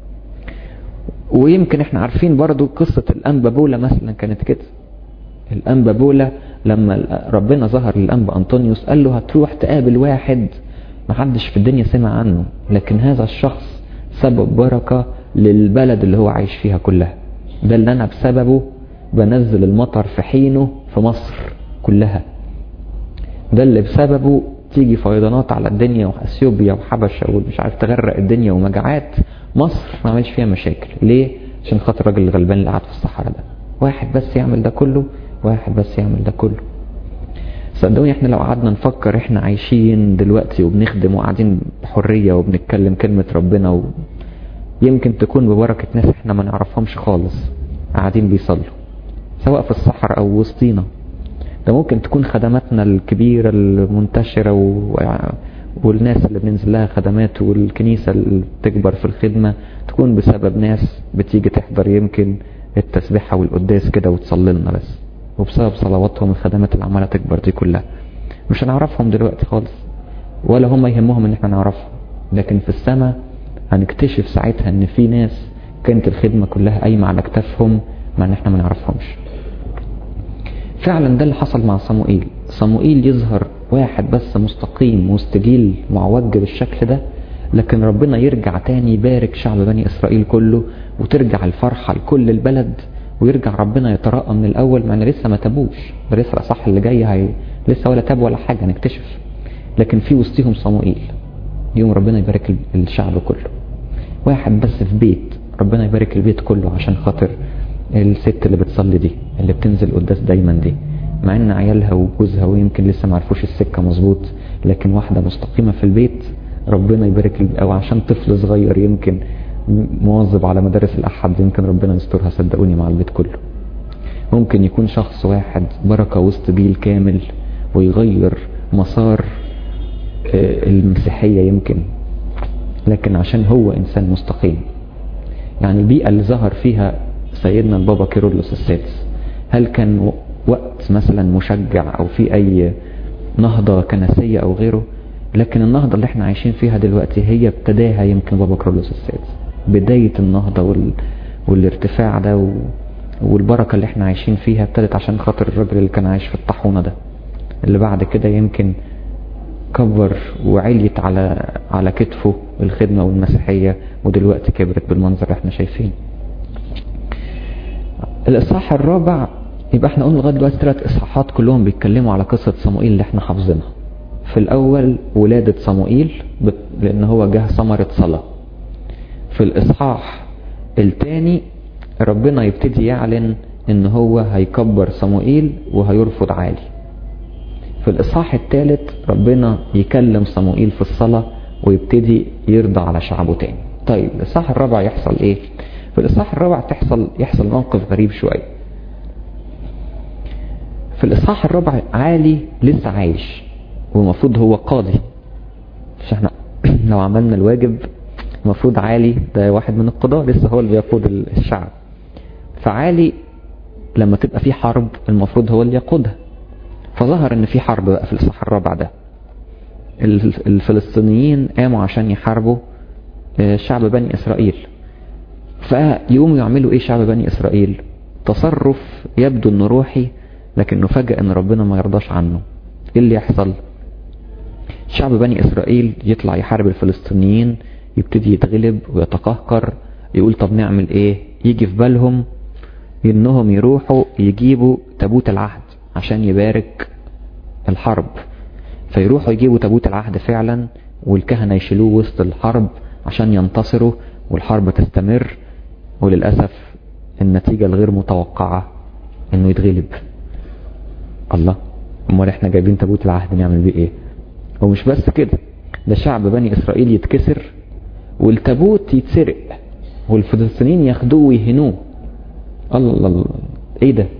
A: ويمكن احنا عارفين برضو قصة الأنبا بولا مثلا كانت كده الأنبا بولا لما ربنا ظهر للأنبا أنطونيوس قال له هتروح تقابل واحد محدش في الدنيا سمع عنه لكن هذا الشخص سبب بركة للبلد اللي هو عايش فيها كلها ده اللي أنا بسببه بنزل المطر في حينه في مصر كلها ده اللي بسببه تيجي فيضانات على الدنيا واثيوبيا وحبشه ومش عارف تغرق الدنيا ومجاعات مصر ما عملش فيها مشاكل ليه عشان خاطر الراجل الغلبان اللي قاعد في الصحراء ده واحد بس يعمل ده كله واحد بس يعمل ده كله صدقوني احنا لو قعدنا نفكر احنا عايشين دلوقتي وبنخدم وقاعدين بحرية وبنتكلم كلمة ربنا و... يمكن تكون ببركة ناس احنا ما نعرفهمش خالص قاعدين بيصلوا سواء في الصحراء او وسطينا ده ممكن تكون خدماتنا الكبيرة المنتشرة و... والناس اللي بننزل لها خدمات والكنيسة اللي بتكبر في الخدمة تكون بسبب ناس بتيجي تحضر يمكن التسبيحة والقداس كده وتصلي لنا بس وبسبب صلواتهم الخدمات اللي عمالة تكبر دي كلها مش هنعرفهم دلوقتي خالص ولا هم يهمهم ان احنا نعرفهم لكن في السماء هنكتشف ساعتها ان في ناس كانت الخدمة كلها قايمة على كتافهم مع ان احنا ما نعرفهمش فعلا ده اللي حصل مع صموئيل صموئيل يظهر واحد بس مستقيم مستجيل معوج بالشكل ده لكن ربنا يرجع تاني يبارك شعب بني اسرائيل كله وترجع الفرحة لكل البلد ويرجع ربنا يترقى من الاول مع ان لسه ما تابوش ده لسه صح اللي جاي هي لسه ولا تاب ولا حاجة هنكتشف لكن في وسطهم صموئيل يوم ربنا يبارك الشعب كله واحد بس في بيت ربنا يبارك البيت كله عشان خاطر الست اللي بتصلي دي اللي بتنزل قداس دايما دي مع ان عيالها وجوزها ويمكن لسه ما عرفوش السكة مظبوط لكن واحدة مستقيمة في البيت ربنا يبارك او عشان طفل صغير يمكن مواظب على مدارس الاحد يمكن ربنا يسترها صدقوني مع البيت كله ممكن يكون شخص واحد بركة وسط جيل كامل ويغير مسار المسيحية يمكن لكن عشان هو انسان مستقيم يعني البيئة اللي ظهر فيها سيدنا البابا كيرلس السادس هل كان وقت مثلا مشجع او في اي نهضة كنسية او غيره لكن النهضة اللي احنا عايشين فيها دلوقتي هي ابتداها يمكن بابا كارلوس السادس بداية النهضة وال... والارتفاع ده و... والبركة اللي احنا عايشين فيها ابتدت عشان خاطر الراجل اللي كان عايش في الطاحونة ده اللي بعد كده يمكن كبر وعليت على على كتفه الخدمة والمسيحية ودلوقتي كبرت بالمنظر اللي احنا شايفين الاصحاح الرابع يبقى احنا قلنا لغايه دلوقتي ثلاث اصحاحات كلهم بيتكلموا على قصه صموئيل اللي احنا حافظينها في الاول ولاده صموئيل لان هو جه ثمره صلاه في الاصحاح الثاني ربنا يبتدي يعلن ان هو هيكبر صموئيل وهيرفض عالي في الاصحاح الثالث ربنا يكلم صموئيل في الصلاه ويبتدي يرضى على شعبه تاني طيب الاصحاح الرابع يحصل ايه في الاصحاح الرابع تحصل يحصل موقف غريب شويه في الاصحاح الرابع عالي لسه عايش والمفروض هو قاضي مش احنا لو عملنا الواجب المفروض عالي ده واحد من القضاة لسه هو اللي بيقود الشعب فعالي لما تبقى في حرب المفروض هو اللي يقودها فظهر ان في حرب بقى في الاصحاح الرابع ده الفلسطينيين قاموا عشان يحاربوا شعب بني اسرائيل فيقوموا يعملوا ايه شعب بني اسرائيل تصرف يبدو انه روحي لكنه فجأة ان ربنا ما يرضاش عنه ايه اللي يحصل شعب بني اسرائيل يطلع يحارب الفلسطينيين يبتدي يتغلب ويتقهقر يقول طب نعمل ايه يجي في بالهم انهم يروحوا يجيبوا تابوت العهد عشان يبارك الحرب فيروحوا يجيبوا تابوت العهد فعلا والكهنة يشيلوه وسط الحرب عشان ينتصروا والحرب تستمر وللأسف النتيجة الغير متوقعة انه يتغلب الله امال احنا جايبين تابوت العهد نعمل بيه ايه ومش بس كده ده شعب بني اسرائيل يتكسر والتابوت يتسرق والفلسطينيين ياخدوه ويهنوه الله الله الله ايه ده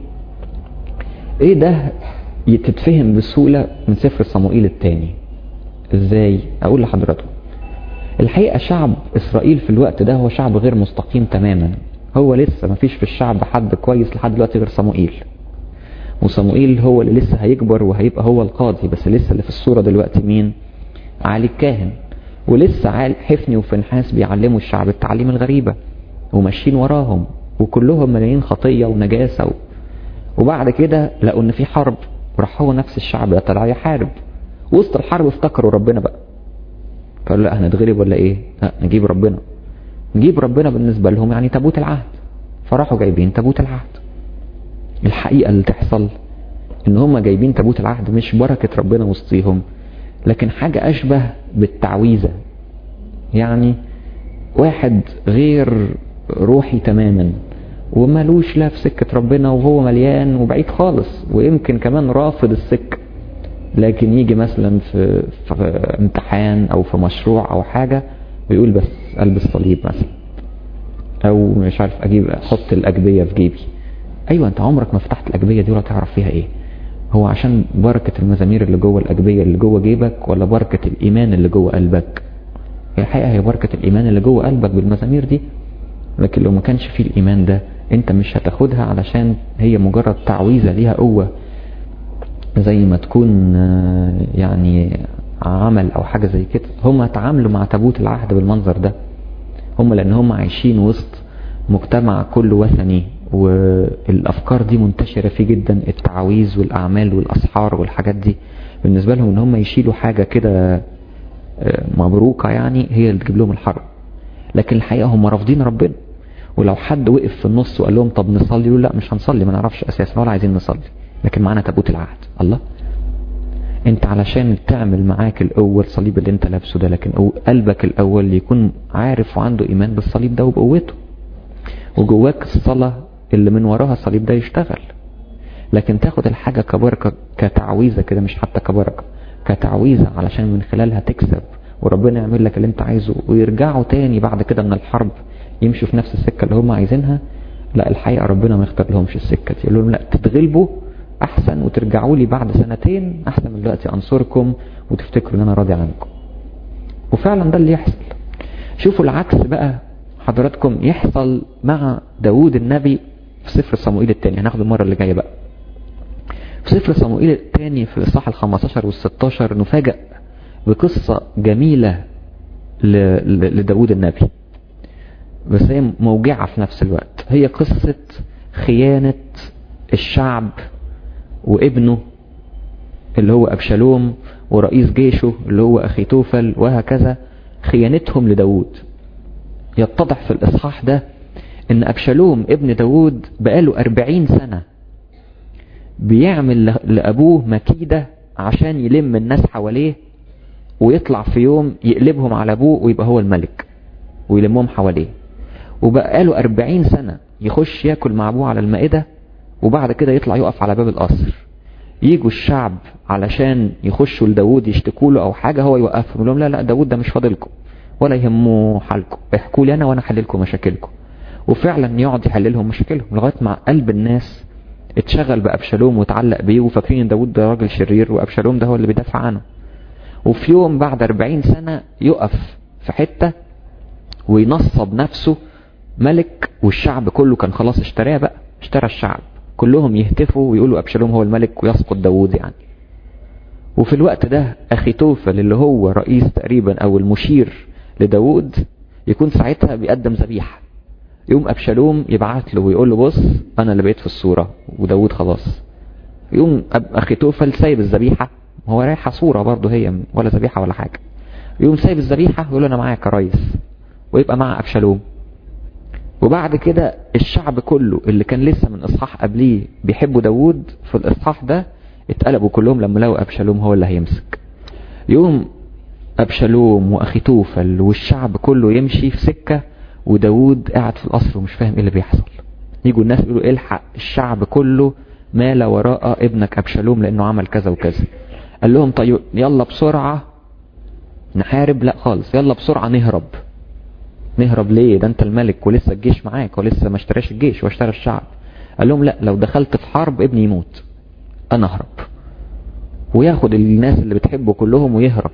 A: ايه ده تتفهم بسهولة من سفر صموئيل الثاني ازاي اقول لحضراتكم الحقيقة شعب اسرائيل في الوقت ده هو شعب غير مستقيم تماما هو لسه ما فيش في الشعب حد كويس لحد دلوقتي غير صموئيل وصموئيل هو اللي لسه هيكبر وهيبقى هو القاضي بس لسه اللي في الصورة دلوقتي مين علي الكاهن ولسه حفني وفنحاس بيعلموا الشعب التعليم الغريبة وماشيين وراهم وكلهم ملايين خطية ونجاسة و... وبعد كده لقوا ان في حرب وراح هو نفس الشعب ده طلع يحارب وسط الحرب افتكروا ربنا بقى فقالوا لا هنتغلب ولا ايه لا نجيب ربنا نجيب ربنا بالنسبة لهم يعني تابوت العهد فراحوا جايبين تابوت العهد الحقيقة اللي تحصل ان هم جايبين تابوت العهد مش بركة ربنا وسطيهم لكن حاجة اشبه بالتعويذة يعني واحد غير روحي تماما ومالوش لا في سكة ربنا وهو مليان وبعيد خالص ويمكن كمان رافض السكة لكن يجي مثلا في, في امتحان او في مشروع او حاجة ويقول بس البس صليب مثلا او مش عارف اجيب احط الاجبية في جيبي ايوه انت عمرك ما فتحت الاجبية دي ولا تعرف فيها ايه هو عشان بركة المزامير اللي جوه الاجبية اللي جوه جيبك ولا بركة الايمان اللي جوه قلبك هي الحقيقة هي بركة الايمان اللي جوه قلبك بالمزامير دي لكن لو ما كانش فيه الايمان ده انت مش هتاخدها علشان هي مجرد تعويذة ليها قوة زي ما تكون يعني عمل او حاجة زي كده هم اتعاملوا مع تابوت العهد بالمنظر ده هم لان هم عايشين وسط مجتمع كله وثني والافكار دي منتشرة فيه جدا التعاويذ والاعمال والاسحار والحاجات دي بالنسبة لهم ان هم يشيلوا حاجة كده مبروكة يعني هي اللي تجيب لهم الحرب لكن الحقيقة هم رافضين ربنا ولو حد وقف في النص وقال لهم طب نصلي يقول لا مش هنصلي ما نعرفش اساسا ولا عايزين نصلي لكن معانا تابوت العهد الله انت علشان تعمل معاك الاول صليب اللي انت لابسه ده لكن قلبك الاول يكون عارف وعنده ايمان بالصليب ده وبقوته وجواك الصلاة اللي من وراها الصليب ده يشتغل لكن تاخد الحاجة كبركة كتعويذة كده مش حتى كبركة كتعويذة علشان من خلالها تكسب وربنا يعمل لك اللي انت عايزه ويرجعوا تاني بعد كده من الحرب يمشوا في نفس السكة اللي هم عايزينها لا الحقيقة ربنا ما يختار لهمش السكة دي يقول لهم لا تتغلبوا احسن وترجعوا لي بعد سنتين احسن من دلوقتي انصركم وتفتكروا ان انا راضي عنكم وفعلا ده اللي يحصل شوفوا العكس بقى حضراتكم يحصل مع داود النبي في سفر صموئيل الثاني هناخد المرة اللي جاية بقى في سفر صموئيل الثاني في الإصحاح ال 15 وال 16 نفاجأ بقصة جميلة لداود النبي بس هي موجعة في نفس الوقت هي قصة خيانة الشعب وابنه اللي هو أبشالوم ورئيس جيشه اللي هو أخيتوفل وهكذا خيانتهم لداود يتضح في الإصحاح ده ان أبشالوم ابن داود بقاله أربعين سنة بيعمل لأبوه مكيدة عشان يلم الناس حواليه ويطلع في يوم يقلبهم على أبوه ويبقى هو الملك ويلمهم حواليه وبقاله أربعين سنة يخش ياكل مع أبوه على المائدة وبعد كده يطلع يقف على باب القصر يجوا الشعب علشان يخشوا لداود يشتكوا له او حاجة هو يوقفهم يقول لهم لا لا داود ده مش فاضلكم ولا يهمه حالكم احكوا لي انا وانا احل لكم مشاكلكم وفعلا يقعد يحل لهم مشاكلهم لغايه مع قلب الناس اتشغل بابشالوم وتعلق بيه وفاكرين داود ده راجل شرير وابشالوم ده هو اللي بيدافع عنه وفي يوم بعد 40 سنة يقف في حتة وينصب نفسه ملك والشعب كله كان خلاص اشتراه بقى اشترى الشعب كلهم يهتفوا ويقولوا أبشالوم هو الملك ويسقط داود يعني وفي الوقت ده أخي توفل اللي هو رئيس تقريبا أو المشير لداود يكون ساعتها بيقدم ذبيحة يقوم أبشالوم يبعت له ويقول له بص أنا اللي بقيت في الصورة وداود خلاص يقوم أخي توفل سايب الذبيحة هو رايحة صورة برضه هي ولا ذبيحة ولا حاجة يقوم سايب الذبيحة ويقول أنا معاك يا ريس ويبقى مع أبشالوم وبعد كده الشعب كله اللي كان لسه من اصحاح قبليه بيحبوا داوود في الاصحاح ده اتقلبوا كلهم لما لقوا ابشالوم هو اللي هيمسك يوم ابشالوم واخيتوفل والشعب كله يمشي في سكة وداوود قاعد في القصر ومش فاهم ايه اللي بيحصل يجوا الناس يقولوا الحق الشعب كله مال وراء ابنك ابشالوم لانه عمل كذا وكذا قال لهم طيب يلا بسرعة نحارب لا خالص يلا بسرعة نهرب نهرب ليه ده انت الملك ولسه الجيش معاك ولسه ما اشتراش الجيش واشترى الشعب قال لهم لا لو دخلت في حرب ابني يموت انا اهرب وياخد الناس اللي بتحبه كلهم ويهرب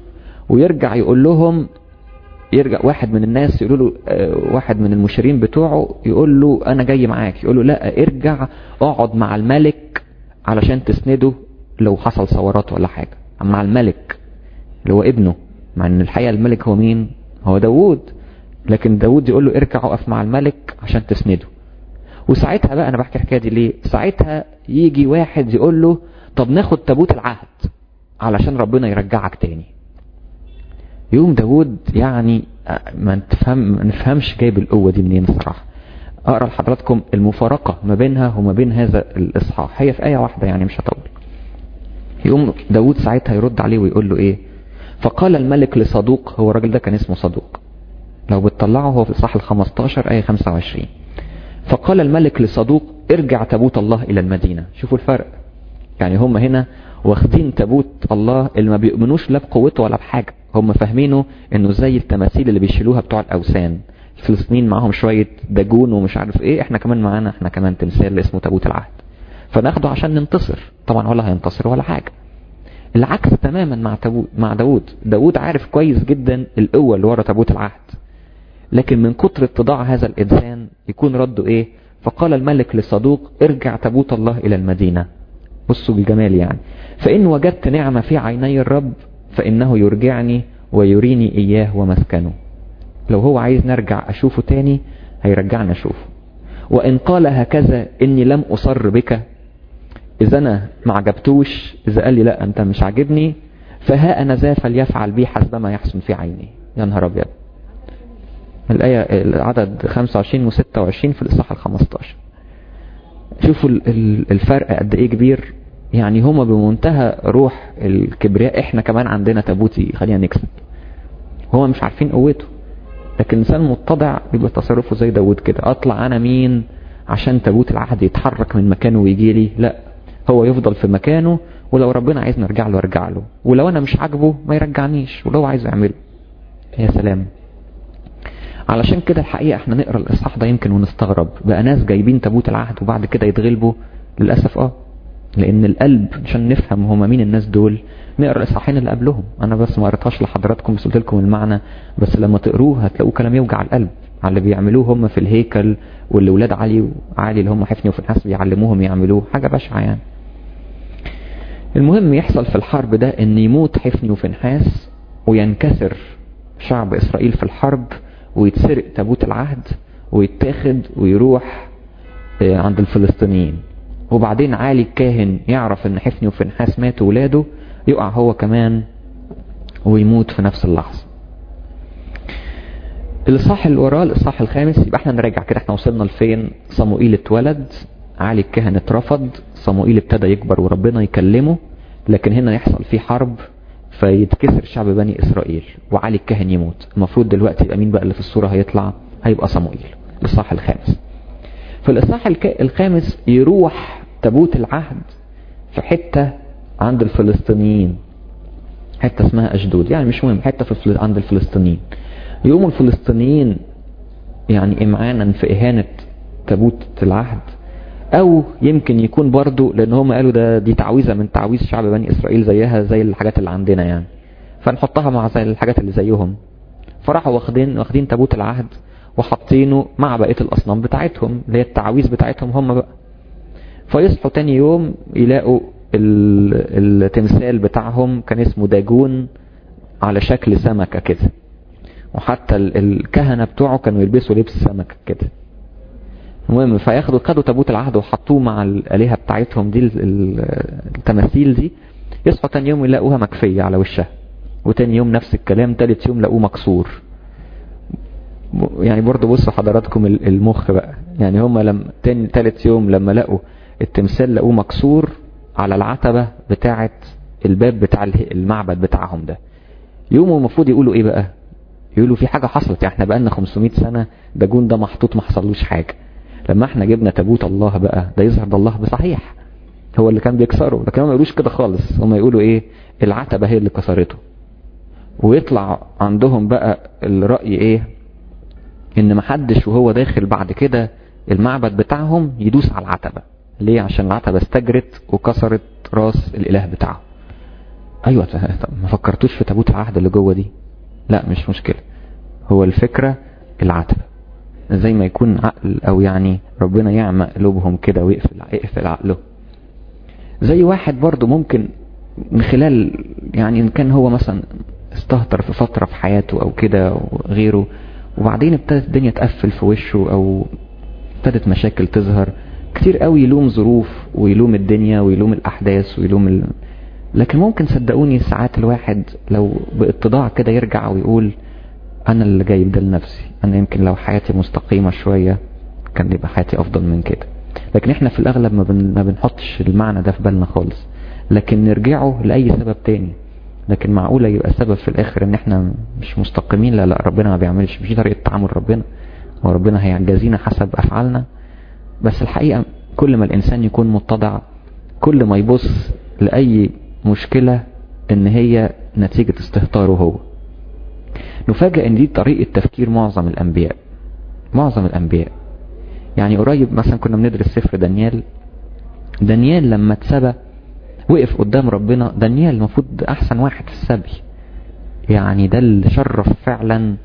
A: ويرجع يقول لهم يرجع واحد من الناس يقول له اه واحد من المشيرين بتوعه يقول له انا جاي معاك يقول له لا ارجع اقعد مع الملك علشان تسنده لو حصل ثورات ولا حاجة مع الملك اللي هو ابنه مع ان الحقيقة الملك هو مين هو داوود لكن داود يقول له ارجع اقف مع الملك عشان تسنده وساعتها بقى انا بحكي الحكايه دي ليه ساعتها يجي واحد يقول له طب ناخد تابوت العهد علشان ربنا يرجعك تاني يوم داود يعني ما نفهم ما نفهمش جايب القوه دي منين الصراحه اقرا لحضراتكم المفارقه ما بينها وما بين هذا الاصحاح هي في ايه واحده يعني مش هطول يقوم داود ساعتها يرد عليه ويقول له ايه فقال الملك لصدوق هو الراجل ده كان اسمه صدوق لو بتطلعه هو في الصح ال 15 آية 25 فقال الملك لصدوق ارجع تابوت الله إلى المدينة شوفوا الفرق يعني هم هنا واخدين تابوت الله اللي ما بيؤمنوش لا بقوته ولا بحاجة هم فاهمينه انه زي التماثيل اللي بيشيلوها بتوع الاوثان الفلسطينيين معاهم شوية دجون ومش عارف ايه احنا كمان معانا احنا كمان تمثال اسمه تابوت العهد فناخده عشان ننتصر طبعا ولا هينتصر ولا حاجة العكس تماما مع تابوت مع داود داود عارف كويس جدا القوة اللي ورا تابوت العهد لكن من كتر اتضاع هذا الإنسان يكون رده إيه فقال الملك للصدوق ارجع تابوت الله إلى المدينة بصوا بالجمال يعني فإن وجدت نعمة في عيني الرب فإنه يرجعني ويريني إياه ومسكنه لو هو عايز نرجع أشوفه تاني هيرجعنا أشوفه وإن قال هكذا إني لم أصر بك إذا أنا ما عجبتوش إذا قال لي لا أنت مش عاجبني فها أنا ذا فليفعل بي حسب ما يحسن في عيني يا نهار أبيض الآية العدد 25 و 26 في الإصحاح ال 15 شوفوا الفرق قد إيه كبير يعني هما بمنتهى روح الكبرياء إحنا كمان عندنا تابوتي خلينا نكسب هما مش عارفين قوته لكن الإنسان متضع بيبقى تصرفه زي داود كده أطلع أنا مين عشان تابوت العهد يتحرك من مكانه ويجي لي لا هو يفضل في مكانه ولو ربنا عايز نرجع له ارجع له ولو انا مش عاجبه ما يرجعنيش ولو عايز يعمله يا سلام علشان كده الحقيقة احنا نقرا الاصحاح ده يمكن ونستغرب بقى ناس جايبين تابوت العهد وبعد كده يتغلبوا للاسف اه لان القلب عشان نفهم هما مين الناس دول نقرا الاصحاحين اللي قبلهم انا بس ما قريتهاش لحضراتكم بس قلت لكم المعنى بس لما تقروه هتلاقوه كلام يوجع القلب على اللي بيعملوه هم في الهيكل واللي ولاد علي وعلي اللي هم حفني وفي الناس بيعلموهم يعملوه حاجه بشعه يعني المهم يحصل في الحرب ده ان يموت حفني وفنحاس وينكسر شعب اسرائيل في الحرب ويتسرق تابوت العهد ويتاخد ويروح عند الفلسطينيين وبعدين عالي الكاهن يعرف ان حفني وفنحاس ماتوا ولاده يقع هو كمان ويموت في نفس اللحظة الاصحاح اللي وراه الاصحاح الخامس يبقى احنا نراجع كده احنا وصلنا لفين صموئيل اتولد عالي الكهنة اترفض صموئيل ابتدى يكبر وربنا يكلمه لكن هنا يحصل فيه حرب فيتكسر شعب بني اسرائيل وعلي الكاهن يموت المفروض دلوقتي يبقى مين بقى اللي في الصورة هيطلع هيبقى صموئيل الاصحاح الخامس في الاصحاح الخامس يروح تابوت العهد في حتة عند الفلسطينيين حتة اسمها اشدود يعني مش مهم حتة في عند الفلسطينيين يقوموا الفلسطينيين يعني امعانا في اهانة تابوت العهد او يمكن يكون برضو لان هم قالوا ده دي تعويذة من تعويذ شعب بني اسرائيل زيها زي الحاجات اللي عندنا يعني فنحطها مع زي الحاجات اللي زيهم فراحوا واخدين واخدين تابوت العهد وحاطينه مع بقية الاصنام بتاعتهم اللي هي التعويذ بتاعتهم هم بقى فيصحوا تاني يوم يلاقوا التمثال بتاعهم كان اسمه داجون على شكل سمكة كده وحتى الكهنة بتوعه كانوا يلبسوا لبس سمكة كده المهم فياخدوا خدوا تابوت العهد وحطوه مع الآلهة بتاعتهم دي التماثيل دي يصحوا تاني يوم يلاقوها مكفية على وشها وتاني يوم نفس الكلام تالت يوم لقوه مكسور يعني برضه بصوا حضراتكم المخ بقى يعني هما لما تاني تالت يوم لما لقوا التمثال لقوه مكسور على العتبة بتاعة الباب بتاع المعبد بتاعهم ده يوموا المفروض يقولوا ايه بقى يقولوا في حاجة حصلت يعني احنا بقالنا 500 سنة ده جون ده محطوط ما حصلوش حاجة لما احنا جبنا تابوت الله بقى ده يظهر ده الله بصحيح هو اللي كان بيكسره لكن هم ما يقولوش كده خالص هم يقولوا ايه العتبة هي اللي كسرته ويطلع عندهم بقى الرأي ايه ان محدش وهو داخل بعد كده المعبد بتاعهم يدوس على العتبة ليه عشان العتبة استجرت وكسرت راس الاله بتاعه ايوه طب ما فكرتوش في تابوت العهد اللي جوه دي لا مش مشكلة هو الفكرة العتبة زي ما يكون عقل او يعني ربنا يعمى قلوبهم كده ويقفل يقفل عقله زي واحد برضه ممكن من خلال يعني ان كان هو مثلا استهتر في فترة في حياته او كده وغيره وبعدين ابتدت الدنيا تقفل في وشه او ابتدت مشاكل تظهر كتير قوي يلوم ظروف ويلوم الدنيا ويلوم الاحداث ويلوم ال... لكن ممكن صدقوني ساعات الواحد لو باتضاع كده يرجع ويقول انا اللي جايب ده لنفسي انا يمكن لو حياتي مستقيمة شوية كان يبقى حياتي افضل من كده لكن احنا في الاغلب ما, بن... ما بنحطش المعنى ده في بالنا خالص لكن نرجعه لاي سبب تاني لكن معقولة يبقى السبب في الاخر ان احنا مش مستقيمين لا لا ربنا ما بيعملش مش طريقة تعامل ربنا وربنا هيعجزينا حسب افعالنا بس الحقيقة كل ما الانسان يكون متضع كل ما يبص لاي مشكلة ان هي نتيجة استهتاره هو نفاجأ ان دي طريقة تفكير معظم الانبياء معظم الانبياء يعني قريب مثلا كنا بندرس سفر دانيال دانيال لما اتسبى وقف قدام ربنا دانيال المفروض احسن واحد في السبي يعني ده اللي شرف فعلا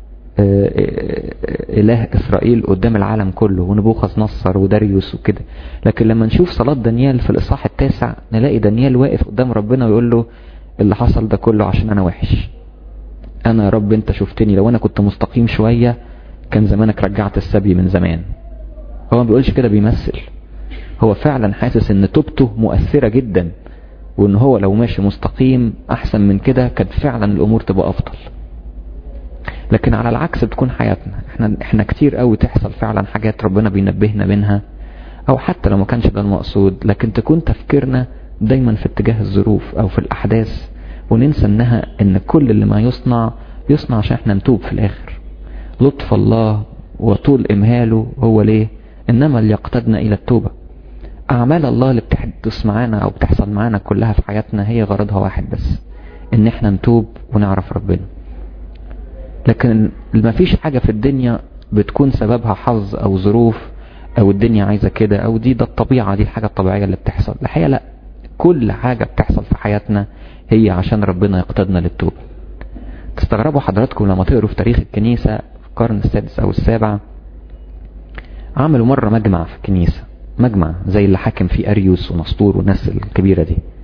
A: اله اسرائيل قدام العالم كله ونبوخذ نصر وداريوس وكده لكن لما نشوف صلاة دانيال في الاصحاح التاسع نلاقي دانيال واقف قدام ربنا ويقول له اللي حصل ده كله عشان انا وحش انا يا رب انت شفتني لو انا كنت مستقيم شوية كان زمانك رجعت السبي من زمان هو ما بيقولش كده بيمثل هو فعلا حاسس ان توبته مؤثرة جدا وان هو لو ماشي مستقيم احسن من كده كانت فعلا الامور تبقى افضل لكن على العكس بتكون حياتنا احنا احنا كتير قوي تحصل فعلا حاجات ربنا بينبهنا منها او حتى لو ما كانش ده المقصود لكن تكون تفكيرنا دايما في اتجاه الظروف او في الاحداث وننسى انها ان كل اللي ما يصنع يصنع عشان احنا نتوب في الاخر لطف الله وطول امهاله هو ليه انما ليقتدنا الى التوبة اعمال الله اللي بتحدث معانا او بتحصل معانا كلها في حياتنا هي غرضها واحد بس ان احنا نتوب ونعرف ربنا لكن ما فيش حاجة في الدنيا بتكون سببها حظ او ظروف او الدنيا عايزة كده او دي ده الطبيعة دي الحاجة الطبيعية اللي بتحصل الحقيقة لا كل حاجة بتحصل في حياتنا هي عشان ربنا يقتدنا للتوبة تستغربوا حضراتكم لما تقروا في تاريخ الكنيسة في القرن السادس او السابع عملوا مرة مجمع في الكنيسة مجمع زي اللي حاكم فيه اريوس ونسطور والناس الكبيرة دي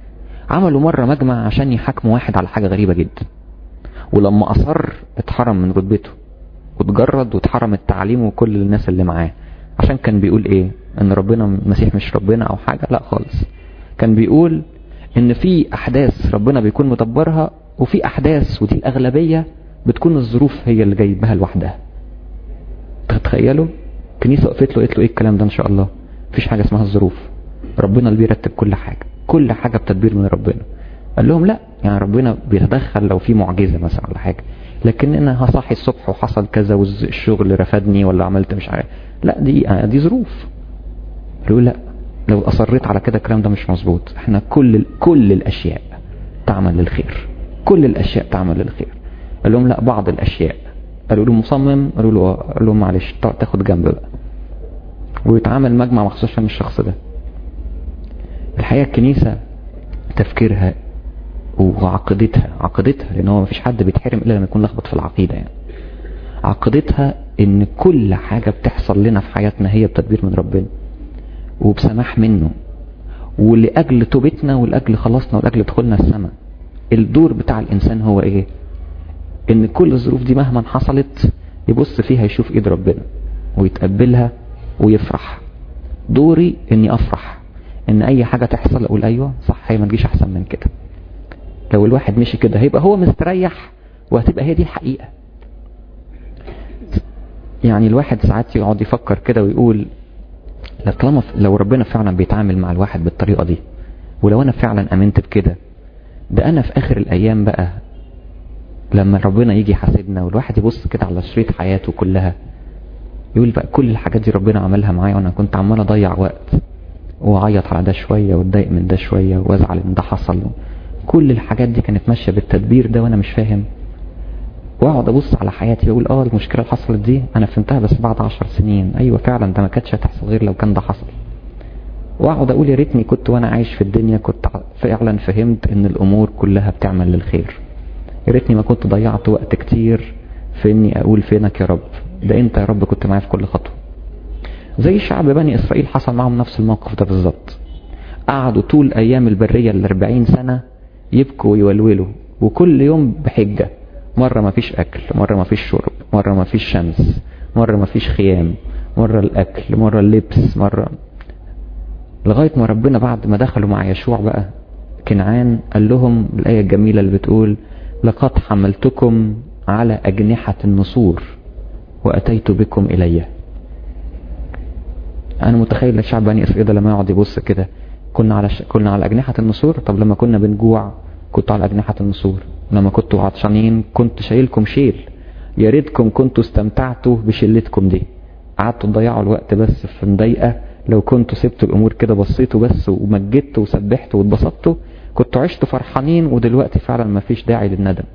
A: عملوا مرة مجمع عشان يحاكموا واحد على حاجة غريبة جدا ولما أصر اتحرم من رتبته واتجرد واتحرم التعليم وكل الناس اللي معاه عشان كان بيقول ايه ان ربنا المسيح مش ربنا او حاجة لا خالص كان بيقول ان في احداث ربنا بيكون مدبرها وفي احداث ودي الاغلبية بتكون الظروف هي اللي جايبها لوحدها تتخيلوا الكنيسة وقفت له قالت له ايه الكلام ده ان شاء الله مفيش حاجة اسمها الظروف ربنا اللي بيرتب كل حاجة كل حاجة بتدبير من ربنا قال لهم لا يعني ربنا بيتدخل لو في معجزة مثلا ولا حاجة لكن انا هصحي الصبح وحصل كذا والشغل رفدني ولا عملت مش عارف لا دي دي ظروف يقول لا لو اصريت على كده الكلام ده مش مظبوط احنا كل كل الاشياء تعمل للخير كل الاشياء تعمل للخير قال لهم لا بعض الاشياء قالوا له مصمم قالوا له قال لهم معلش تاخد جنب بقى ويتعامل مجمع مخصوص عشان الشخص ده الحقيقه الكنيسه تفكيرها وعقيدتها عقيدتها لان هو مفيش حد بيتحرم الا لما يكون لخبط في العقيده يعني عقيدتها ان كل حاجه بتحصل لنا في حياتنا هي بتدبير من ربنا وبسماح منه ولاجل توبتنا ولاجل خلاصنا ولاجل دخولنا السماء الدور بتاع الانسان هو ايه ان كل الظروف دي مهما حصلت يبص فيها يشوف ايد ربنا ويتقبلها ويفرح دوري اني افرح ان اي حاجة تحصل اقول ايوه صح هي ما تجيش احسن من كده لو الواحد مشي كده هيبقى هو مستريح وهتبقى هي دي الحقيقة يعني الواحد ساعات يقعد يفكر كده ويقول لا طالما لو ربنا فعلا بيتعامل مع الواحد بالطريقة دي ولو انا فعلا امنت بكده ده انا في اخر الايام بقى لما ربنا يجي يحاسبنا والواحد يبص كده على شريط حياته كلها يقول بقى كل الحاجات دي ربنا عملها معايا وانا كنت عمال اضيع وقت واعيط على ده شوية واتضايق من ده شوية وازعل ان ده حصل كل الحاجات دي كانت ماشية بالتدبير ده وانا مش فاهم واقعد ابص على حياتي واقول اه المشكلة اللي حصلت دي انا فهمتها بس بعد عشر سنين ايوه فعلا ده ما كانتش هتحصل غير لو كان ده حصل واقعد اقول يا ريتني كنت وانا عايش في الدنيا كنت فعلا فهمت ان الامور كلها بتعمل للخير يا ريتني ما كنت ضيعت وقت كتير في اني اقول فينك يا رب ده انت يا رب كنت معايا في كل خطوه زي شعب بني اسرائيل حصل معهم نفس الموقف ده بالظبط قعدوا طول ايام البريه ال 40 سنه يبكوا ويولولوا وكل يوم بحجه مره ما فيش اكل مره ما فيش شرب مره ما فيش شمس مره ما فيش خيام مره الاكل مره اللبس مره لغايه ما ربنا بعد ما دخلوا مع يشوع بقى كنعان قال لهم الايه الجميله اللي بتقول لقد حملتكم على أجنحة النسور وأتيت بكم إلي أنا متخيل الشعب بني إسرائيل لما يقعد يبص كده كنا على ش... كنا على أجنحة النسور طب لما كنا بنجوع كنت على أجنحة النسور لما كنتوا عطشانين كنت شايلكم شيل يا ريتكم كنتوا استمتعتوا بشلتكم دي قعدتوا تضيعوا الوقت بس في مضايقة لو كنتوا سبتوا الأمور كده بصيتوا بس ومجدتوا وسبحتوا واتبسطتوا كنتوا عشتوا فرحانين ودلوقتي فعلا ما فيش داعي للندم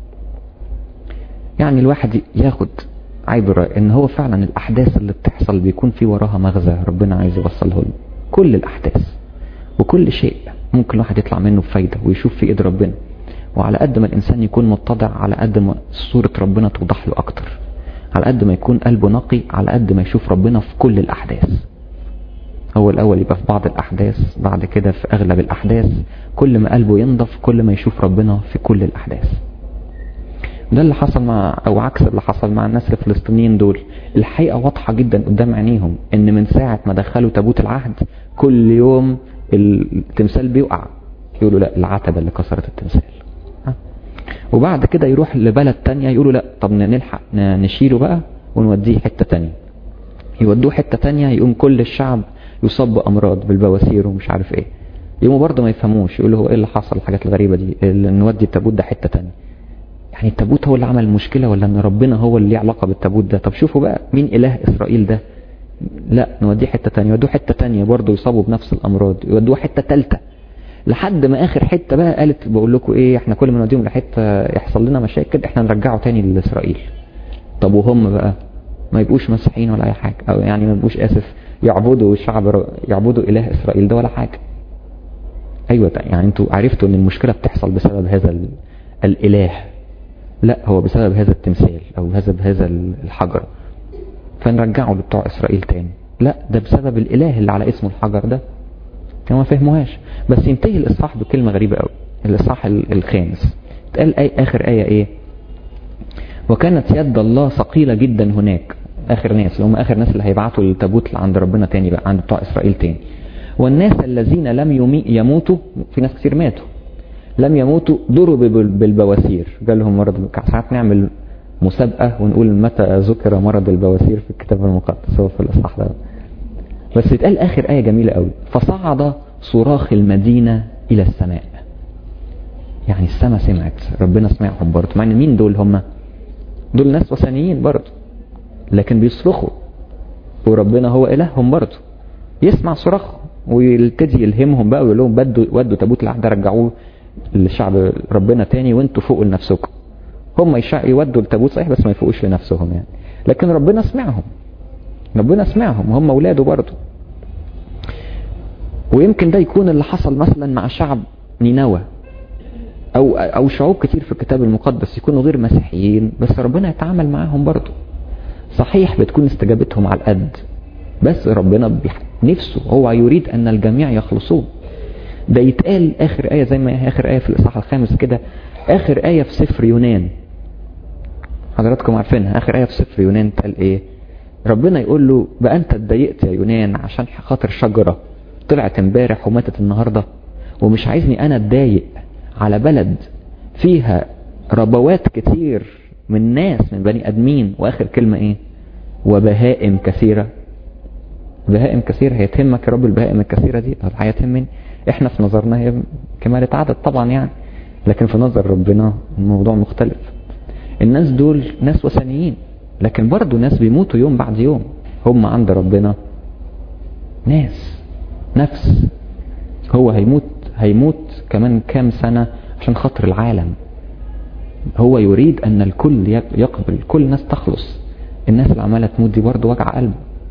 A: يعني الواحد ياخد عبرة ان هو فعلا الاحداث اللي بتحصل بيكون في وراها مغزى ربنا عايز يوصله له كل الاحداث وكل شيء ممكن الواحد يطلع منه بفايدة ويشوف في ايد ربنا وعلى قد ما الانسان يكون متضع على قد ما صورة ربنا توضح له اكتر على قد ما يكون قلبه نقي على قد ما يشوف ربنا في كل الاحداث هو الاول يبقى في بعض الاحداث بعد كده في اغلب الاحداث كل ما قلبه ينضف كل ما يشوف ربنا في كل الاحداث ده اللي حصل مع او عكس اللي حصل مع الناس الفلسطينيين دول الحقيقة واضحة جدا قدام عينيهم ان من ساعة ما دخلوا تابوت العهد كل يوم التمثال بيقع يقولوا لا العتبة اللي كسرت التمثال وبعد كده يروح لبلد تانية يقولوا لا طب نلحق نشيله بقى ونوديه حتة تانية يودوه حتة تانية يقوم كل الشعب يصاب بامراض بالبواسير ومش عارف ايه يقوموا برضه ما يفهموش يقولوا هو ايه اللي حصل الحاجات الغريبة دي نودي التابوت ده حتة تانية يعني التابوت هو اللي عمل المشكلة ولا ان ربنا هو اللي ليه علاقة بالتابوت ده طب شوفوا بقى مين اله اسرائيل ده لا نوديه حتة تانية يودوه حتة تانية برضه يصابوا بنفس الامراض يودوه حتة تالتة لحد ما اخر حتة بقى قالت بقول لكم ايه احنا كل ما نوديهم لحتة يحصل لنا مشاكل احنا نرجعه تاني لاسرائيل طب وهم بقى ما يبقوش مسيحيين ولا اي حاجة او يعني ما يبقوش اسف يعبدوا الشعب يعبدوا اله اسرائيل ده ولا حاجة ايوه يعني انتوا عرفتوا ان المشكلة بتحصل بسبب هذا الاله لا هو بسبب هذا التمثال او بسبب هذا الحجر فنرجعه لبتوع اسرائيل تاني لا ده بسبب الاله اللي على اسمه الحجر ده هم ما فهموهاش بس ينتهي الاصحاح بكلمة غريبة قوي الاصحاح الخامس اتقال أي اخر آية ايه وكانت يد الله ثقيلة جدا هناك اخر ناس اللي هم اخر ناس اللي هيبعتوا التابوت عند ربنا تاني بقى عند بتوع اسرائيل تاني والناس الذين لم يموتوا في ناس كتير ماتوا لم يموتوا ضربوا بالبواسير قال لهم مرض ساعات نعمل مسابقة ونقول متى ذكر مرض البواسير في الكتاب المقدس هو في الإصحاح ده بس يتقال آخر آية جميلة قوي فصعد صراخ المدينة إلى السماء يعني السماء سمعت ربنا سمعهم برضه مع ان مين دول هم دول ناس وثنيين برضه لكن بيصرخوا وربنا هو إلههم برضه يسمع صراخهم ويبتدي يلهمهم بقى ويقول لهم بدوا ودوا تابوت العهد رجعوه للشعب ربنا تاني وانتوا فوقوا لنفسكم هم يودوا التابوت صحيح بس ما يفوقوش لنفسهم يعني لكن ربنا سمعهم ربنا سمعهم هم اولاده برضه ويمكن ده يكون اللي حصل مثلا مع شعب نينوى او او شعوب كتير في الكتاب المقدس يكونوا غير مسيحيين بس ربنا يتعامل معاهم برضه صحيح بتكون استجابتهم على القد بس ربنا بيح... نفسه هو يريد ان الجميع يخلصون ده يتقال اخر ايه زي ما هي اخر ايه في الاصحاح الخامس كده اخر ايه في سفر يونان حضراتكم عارفينها اخر ايه في سفر يونان قال ايه ربنا يقول له بقى انت اتضايقت يا يونان عشان خاطر شجره طلعت امبارح وماتت النهارده ومش عايزني انا اتضايق على بلد فيها ربوات كتير من ناس من بني ادمين واخر كلمه ايه وبهائم كثيره بهائم كثيرة هي تهمك يا رب البهائم الكثيرة دي طب الحقيقة تهمني احنا في نظرنا هي كمالة عدد طبعا يعني لكن في نظر ربنا الموضوع مختلف الناس دول ناس وثنيين لكن برضو ناس بيموتوا يوم بعد يوم هم عند ربنا ناس نفس هو هيموت هيموت كمان كام سنة عشان خاطر العالم هو يريد ان الكل يقبل كل الناس تخلص الناس اللي عمالة تموت دي برضو وجع قلب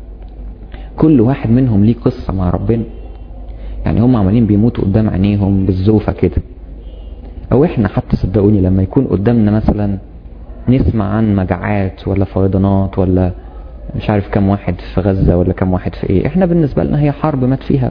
A: كل واحد منهم ليه قصة مع ربنا يعني هم عمالين بيموتوا قدام عينيهم بالزوفة كده او احنا حتى صدقوني لما يكون قدامنا مثلا نسمع عن مجاعات ولا فيضانات ولا مش عارف كم واحد في غزة ولا كم واحد في ايه احنا بالنسبة لنا هي حرب مات فيها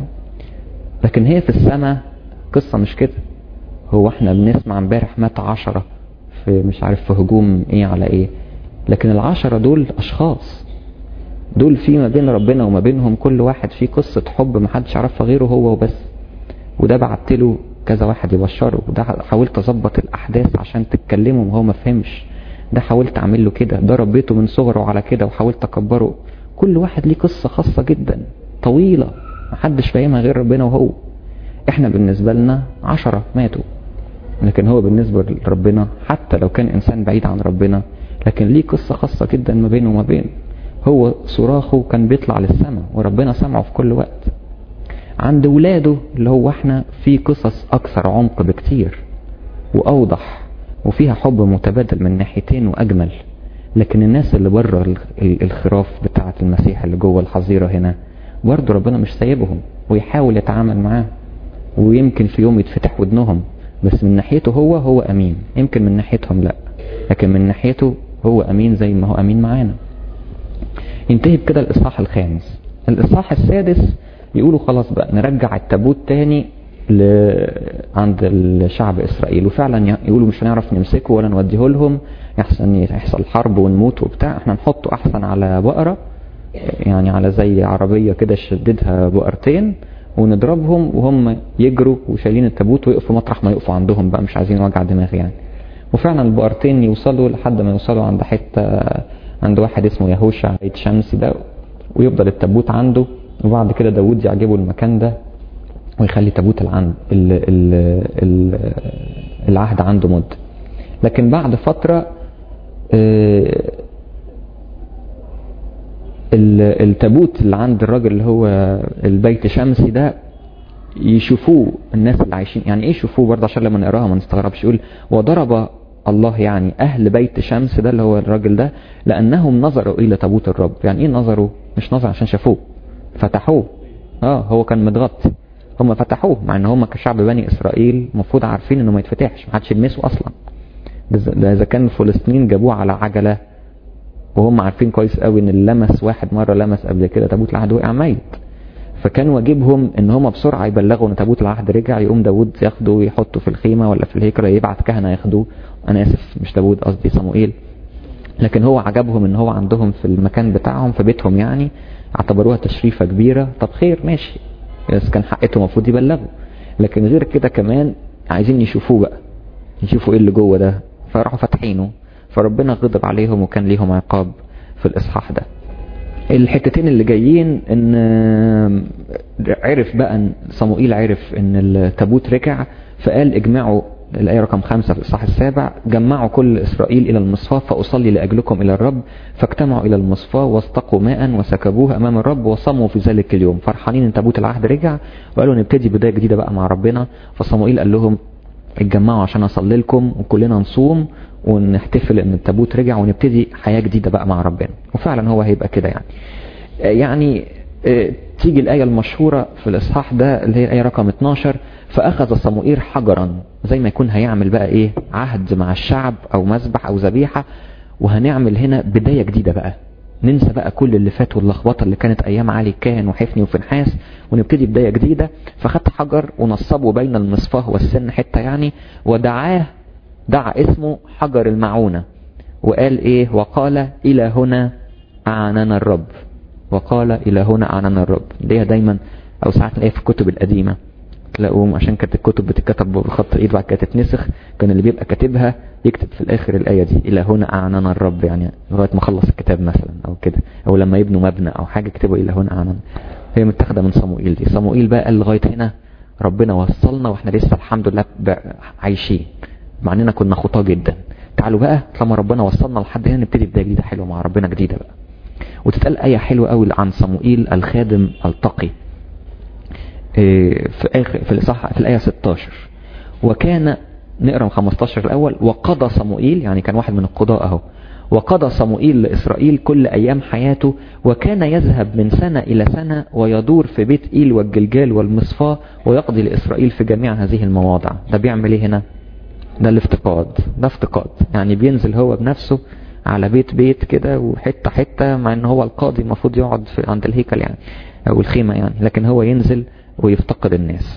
A: لكن هي في السماء قصة مش كده هو احنا بنسمع امبارح مات عشرة في مش عارف في هجوم ايه على ايه لكن العشرة دول اشخاص دول في ما بين ربنا وما بينهم كل واحد فيه قصة حب محدش عرفها غيره هو وبس وده بعت له كذا واحد يبشره وده حاولت اظبط الاحداث عشان تتكلموا وهو ما فهمش ده حاولت اعمل له كده ده ربيته من صغره على كده وحاولت اكبره كل واحد ليه قصة خاصة جدا طويلة محدش فاهمها غير ربنا وهو احنا بالنسبة لنا عشرة ماتوا لكن هو بالنسبة لربنا حتى لو كان انسان بعيد عن ربنا لكن ليه قصة خاصة جدا ما بينه وما بينه هو صراخه كان بيطلع للسماء وربنا سمعه في كل وقت عند ولاده اللي هو احنا في قصص اكثر عمق بكتير واوضح وفيها حب متبادل من ناحيتين واجمل لكن الناس اللي بره الخراف بتاعة المسيح اللي جوه الحظيرة هنا برضه ربنا مش سايبهم ويحاول يتعامل معاهم ويمكن في يوم يتفتح ودنهم بس من ناحيته هو هو امين يمكن من ناحيتهم لا لكن من ناحيته هو امين زي ما هو امين معانا ينتهي بكده الاصحاح الخامس الاصحاح السادس يقولوا خلاص بقى نرجع التابوت تاني ل... عند الشعب اسرائيل وفعلا يقولوا مش هنعرف نمسكه ولا نوديه لهم يحسن يحصل حرب ونموت وبتاع احنا نحطه احسن على بقرة يعني على زي عربية كده شددها بقرتين ونضربهم وهم يجروا وشايلين التابوت ويقفوا مطرح ما يقفوا عندهم بقى مش عايزين وجع دماغ يعني وفعلا البقرتين يوصلوا لحد ما يوصلوا عند حته عند واحد اسمه يهوشع بيت شمس ده ويفضل التابوت عنده وبعد كده داوود يعجبه المكان ده ويخلي تابوت العند ال ال ال العهد عنده مد لكن بعد فترة التابوت اللي عند الراجل اللي هو البيت شمسي ده يشوفوه الناس اللي عايشين يعني ايه يشوفوه برضه عشان لما نقراها ما نستغربش يقول وضرب الله يعني اهل بيت شمس ده اللي هو الراجل ده لانهم نظروا الى تابوت الرب يعني ايه نظروا مش نظر عشان شافوه فتحوه اه هو كان متغطي هم فتحوه مع ان هم كشعب بني اسرائيل المفروض عارفين انه ما يتفتحش ما حدش يلمسه اصلا ده اذا كان الفلسطينيين جابوه على عجله وهم عارفين كويس قوي ان اللي لمس واحد مره لمس قبل كده تابوت العهد وقع ميت فكان واجبهم ان هم بسرعة يبلغوا ان تابوت العهد رجع يقوم داود ياخده ويحطه في الخيمة ولا في الهيكل يبعت كهنة ياخدوه انا اسف مش داود قصدي صموئيل لكن هو عجبهم ان هو عندهم في المكان بتاعهم في بيتهم يعني اعتبروها تشريفة كبيرة طب خير ماشي بس كان حقته المفروض يبلغوا لكن غير كده كمان عايزين يشوفوه بقى يشوفوا ايه اللي جوه ده فراحوا فاتحينه فربنا غضب عليهم وكان ليهم عقاب في الاصحاح ده الحتتين اللي جايين ان عرف بقى ان صموئيل عرف ان التابوت رجع فقال اجمعوا الآية رقم خمسة في الإصحاح السابع جمعوا كل إسرائيل إلى المصفاة فأصلي لأجلكم إلى الرب فاجتمعوا إلى المصفاة واستقوا ماء وسكبوه أمام الرب وصموا في ذلك اليوم فرحانين إن تابوت العهد رجع وقالوا نبتدي بداية جديدة بقى مع ربنا فصموئيل قال لهم اتجمعوا عشان أصلي لكم وكلنا نصوم ونحتفل إن التابوت رجع ونبتدي حياة جديدة بقى مع ربنا وفعلا هو هيبقى كده يعني يعني تيجي الآية المشهورة في الإصحاح ده اللي هي الآية رقم 12 فأخذ صموئيل حجرا زي ما يكون هيعمل بقى إيه عهد مع الشعب أو مذبح أو ذبيحة وهنعمل هنا بداية جديدة بقى ننسى بقى كل اللي فات واللخبطة اللي كانت أيام علي الكاهن وحفني وفنحاس ونبتدي بداية جديدة فخد حجر ونصبه بين المصفاه والسن حتة يعني ودعاه دعا اسمه حجر المعونة وقال إيه وقال إلى هنا أعاننا الرب وقال إلى هنا أعاننا الرب دي دايما أو ساعات نلاقيها في الكتب القديمة تلاقوهم عشان كانت الكتب بتتكتب بخط الايد وبعد كده تتنسخ كان اللي بيبقى كاتبها يكتب في الاخر الايه دي الى هنا اعننا الرب يعني لغايه ما خلص الكتاب مثلا او كده او لما يبنوا مبنى او حاجه يكتبوا الى هنا اعننا هي متاخده من صموئيل دي صموئيل بقى قال لغايه هنا ربنا وصلنا واحنا لسه الحمد لله عايشين مع اننا كنا خطاه جدا تعالوا بقى طالما ربنا وصلنا لحد هنا نبتدي بدايه جديده حلوه مع ربنا جديده بقى وتتقال ايه حلوه قوي عن صموئيل الخادم التقي في اخر في الاصحاح في الايه 16 وكان نقرا من 15 الاول وقضى صموئيل يعني كان واحد من القضاء اهو وقضى صموئيل لاسرائيل كل ايام حياته وكان يذهب من سنه الى سنه ويدور في بيت ايل والجلجال والمصفاه ويقضي لاسرائيل في جميع هذه المواضع ده بيعمل ايه هنا ده الافتقاد ده افتقاد يعني بينزل هو بنفسه على بيت بيت كده وحته حته مع ان هو القاضي المفروض يقعد في عند الهيكل يعني او الخيمه يعني لكن هو ينزل ويفتقد الناس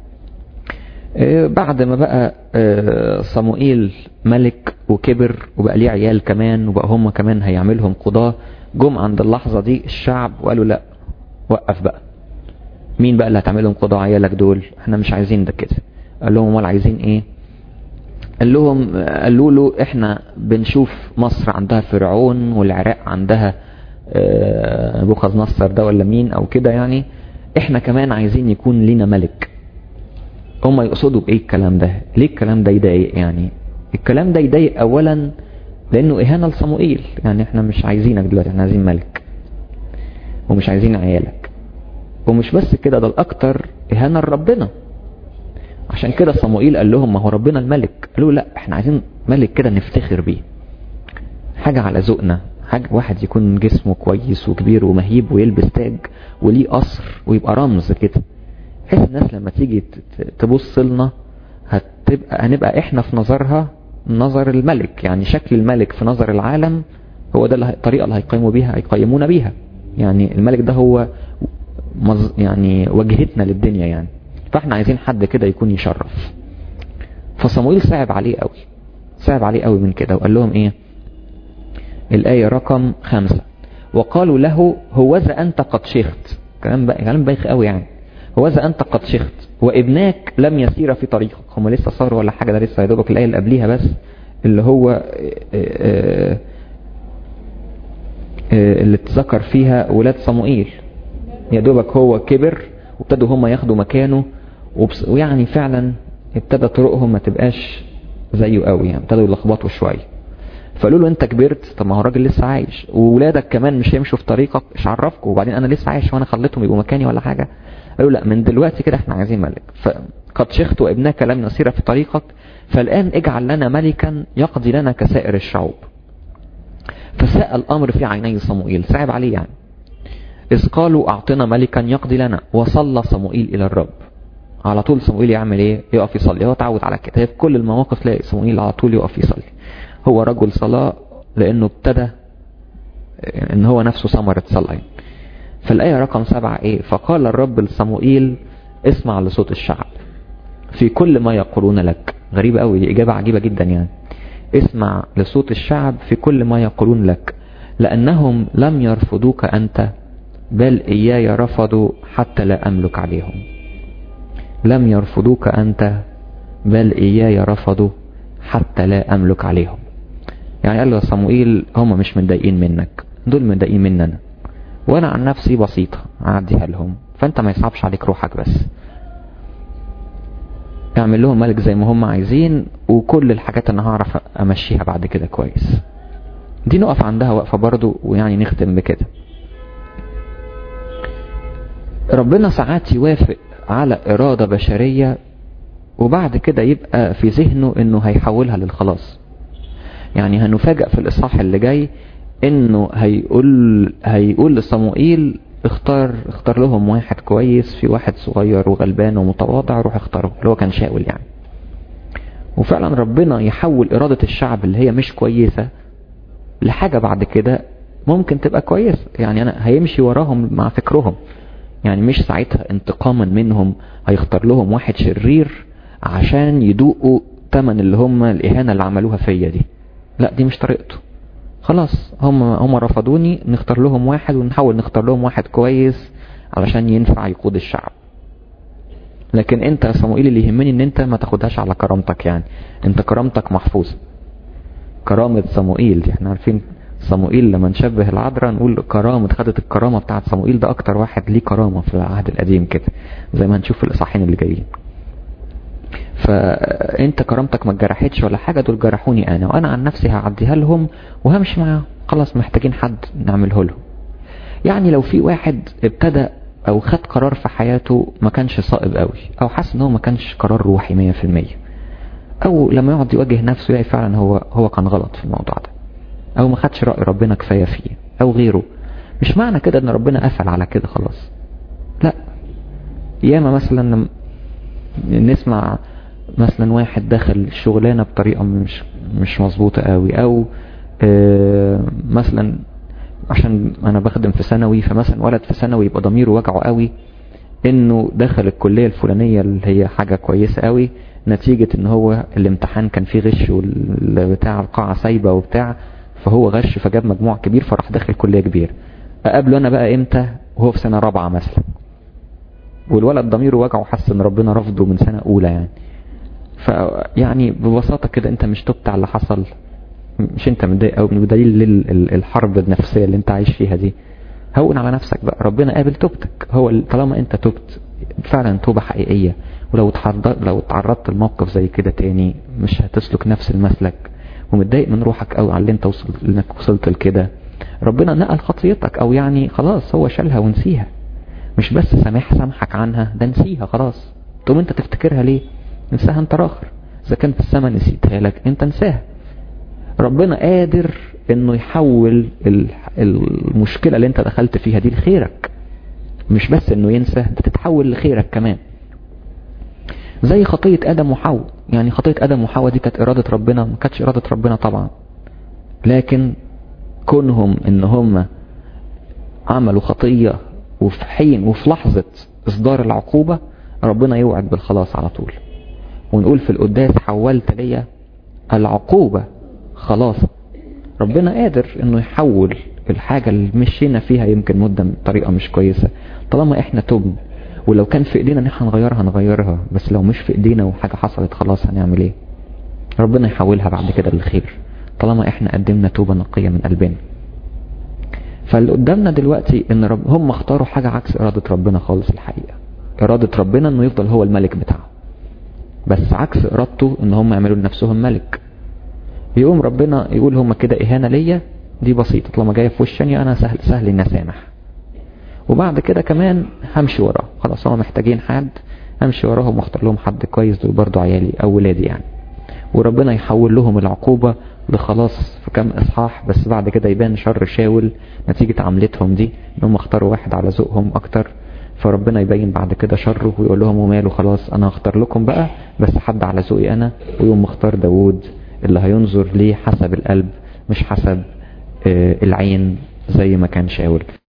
A: بعد ما بقى صموئيل ملك وكبر وبقى ليه عيال كمان وبقى هم كمان هيعملهم قضاة جم عند اللحظة دي الشعب وقالوا لا وقف بقى مين بقى اللي هتعملهم قضاة عيالك دول احنا مش عايزين ده كده قال لهم امال عايزين ايه قال لهم قالوا له احنا بنشوف مصر عندها فرعون والعراق عندها بوخذ نصر ده ولا مين او كده يعني احنا كمان عايزين يكون لينا ملك هم يقصدوا بايه الكلام ده ليه الكلام ده يضايق يعني الكلام ده يضايق اولا لانه اهانة لصموئيل يعني احنا مش عايزينك دلوقتي احنا عايزين ملك ومش عايزين عيالك ومش بس كده ده الاكتر اهانة لربنا عشان كده صموئيل قال لهم ما هو ربنا الملك قالوا لا احنا عايزين ملك كده نفتخر بيه حاجة على ذوقنا حاجة واحد يكون جسمه كويس وكبير ومهيب ويلبس تاج وليه قصر ويبقى رمز كده بحيث الناس لما تيجي تبص لنا هتبقى هنبقى احنا في نظرها نظر الملك يعني شكل الملك في نظر العالم هو ده الطريقة اللي هيقيموا بيها هيقيمونا بيها يعني الملك ده هو مز يعني وجهتنا للدنيا يعني فاحنا عايزين حد كده يكون يشرف فصموئيل صعب عليه قوي صعب عليه قوي من كده وقال لهم ايه الآية رقم خمسة وقالوا له هوذا أنت قد شخت كلام بقى كلام بايخ قوي يعني هوذا أنت قد شخت وابناك لم يسير في طريقك هم لسه صاروا ولا حاجة ده لسه يا دوبك الآية اللي قبليها بس اللي هو آآ آآ اللي اتذكر فيها ولاد صموئيل يا دوبك هو كبر وابتدوا هم ياخدوا مكانه ويعني فعلا ابتدى طرقهم ما تبقاش زيه قوي يعني ابتدوا يلخبطوا شويه فقالوا له انت كبرت طب ما هو الراجل لسه عايش وولادك كمان مش هيمشوا في طريقك مش عرفكم وبعدين انا لسه عايش وانا خليتهم يبقوا مكاني ولا حاجه قالوا لا من دلوقتي كده احنا عايزين ملك فقد شخت وابنك لم نسير في طريقك فالان اجعل لنا ملكا يقضي لنا كسائر الشعوب فساء الامر في عيني صموئيل صعب عليه يعني إذ قالوا أعطنا ملكا يقضي لنا وصلى صموئيل إلى الرب على طول صموئيل يعمل إيه يقف يصلي هو تعود على كده في كل المواقف تلاقي صموئيل على طول يقف يصلي هو رجل صلاة لأنه ابتدى إن هو نفسه ثمرة صلاة فالآية رقم سبعة ايه فقال الرب لصموئيل اسمع لصوت الشعب في كل ما يقولون لك غريبة قوي دي إجابة عجيبة جدا يعني اسمع لصوت الشعب في كل ما يقولون لك لأنهم لم يرفضوك أنت بل إياي رفضوا حتى لا أملك عليهم لم يرفضوك أنت بل إياي رفضوا حتى لا أملك عليهم يعني قال له صموئيل هم مش متضايقين منك دول متضايقين مننا وأنا عن نفسي بسيطة أعديها لهم فأنت ما يصعبش عليك روحك بس اعمل لهم ملك زي ما هم عايزين وكل الحاجات انا هعرف امشيها بعد كده كويس دي نقف عندها وقفة برضو ويعني نختم بكده ربنا ساعات يوافق على إرادة بشرية وبعد كده يبقى في ذهنه انه هيحولها للخلاص يعني هنفاجأ في الإصحاح اللي جاي انه هيقول هيقول لصموئيل اختار اختار لهم واحد كويس في واحد صغير وغلبان ومتواضع روح اختاره اللي هو كان شاول يعني وفعلا ربنا يحول إرادة الشعب اللي هي مش كويسة لحاجة بعد كده ممكن تبقى كويسة يعني أنا هيمشي وراهم مع فكرهم يعني مش ساعتها انتقاما منهم هيختار لهم واحد شرير عشان يدوقوا تمن اللي هم الإهانة اللي عملوها فيا دي لا دي مش طريقته خلاص هم هم رفضوني نختار لهم واحد ونحاول نختار لهم واحد كويس علشان ينفع يقود الشعب لكن انت يا صموئيل اللي يهمني ان انت ما تاخدهاش على كرامتك يعني انت كرامتك محفوظة كرامة صموئيل دي احنا عارفين صموئيل لما نشبه العذراء نقول كرامة خدت الكرامة بتاعت صموئيل ده اكتر واحد ليه كرامة في العهد القديم كده زي ما هنشوف في الاصحاحين اللي جايين فانت كرامتك ما اتجرحتش ولا حاجة دول جرحوني انا وانا عن نفسي هعديها لهم وهمشي معاهم خلاص محتاجين حد نعمله لهم يعني لو في واحد ابتدى او خد قرار في حياته ما كانش صائب قوي او حاسس ان هو ما كانش قرار روحي مية في المية او لما يقعد يواجه نفسه يلاقي فعلا هو هو كان غلط في الموضوع ده او ما خدش رأي ربنا كفاية فيه او غيره مش معنى كده ان ربنا قفل على كده خلاص لا ياما مثلا نسمع مثلا واحد دخل الشغلانة بطريقة مش مش مظبوطة قوي او اه مثلا عشان انا بخدم في ثانوي فمثلا ولد في ثانوي يبقى ضميره وجعه قوي انه دخل الكلية الفلانية اللي هي حاجة كويسة قوي نتيجة ان هو الامتحان كان فيه غش والبتاع القاعة سايبة وبتاع فهو غش فجاب مجموع كبير فراح داخل كلية كبير اقابله انا بقى امتى وهو في سنة رابعة مثلا والولد ضميره وجعه وحس ان ربنا رفضه من سنة اولى يعني فيعني ببساطة كده انت مش تبت على اللي حصل مش انت متضايق او بدليل الحرب النفسية اللي انت عايش فيها دي هون على نفسك بقى ربنا قابل توبتك هو طالما انت تبت فعلا توبة حقيقية ولو اتعرضت لو اتعرضت لموقف زي كده تاني مش هتسلك نفس المسلك ومتضايق من روحك قوي على اللي انت وصلت انك وصلت لكده ربنا نقل خطيتك او يعني خلاص هو شالها ونسيها مش بس سامح سامحك عنها ده نسيها خلاص تقوم انت تفتكرها ليه انساها انت راخر اذا كان في السما نسيتها لك انت انساها ربنا قادر انه يحول المشكلة اللي انت دخلت فيها دي لخيرك مش بس انه ينسى ده تتحول لخيرك كمان زي خطية ادم وحواء يعني خطية ادم وحواء دي كانت ارادة ربنا ما كانتش ارادة ربنا طبعا لكن كونهم ان هم عملوا خطية وفي حين وفي لحظة اصدار العقوبة ربنا يوعد بالخلاص على طول ونقول في القداس حولت ليا العقوبة خلاص ربنا قادر انه يحول الحاجة اللي مشينا فيها يمكن مدة بطريقة مش كويسة طالما احنا تبنا ولو كان في ايدينا ان احنا نغيرها نغيرها بس لو مش في ايدينا وحاجة حصلت خلاص هنعمل ايه ربنا يحولها بعد كده للخير طالما احنا قدمنا توبة نقية من قلبنا فاللي قدامنا دلوقتي ان رب هم اختاروا حاجة عكس ارادة ربنا خالص الحقيقة ارادة ربنا انه يفضل هو الملك بتاعه بس عكس ارادته ان هم يعملوا لنفسهم ملك يقوم ربنا يقول هم كده اهانة ليا دي بسيطة طالما جاية في وشني انا سهل سهل اني اسامح وبعد كده كمان همشي وراه خلاص هم محتاجين حد همشي وراهم واختار لهم حد كويس دول برضو عيالي او ولادي يعني وربنا يحول لهم العقوبة لخلاص في كام اصحاح بس بعد كده يبان شر شاول نتيجة عملتهم دي انهم اختاروا واحد على ذوقهم اكتر فربنا يبين بعد كده شره ويقول لهم وماله خلاص انا هختار لكم بقى بس حد على ذوقي انا ويوم مختار داوود اللي هينظر ليه حسب القلب مش حسب العين زي ما كان شاول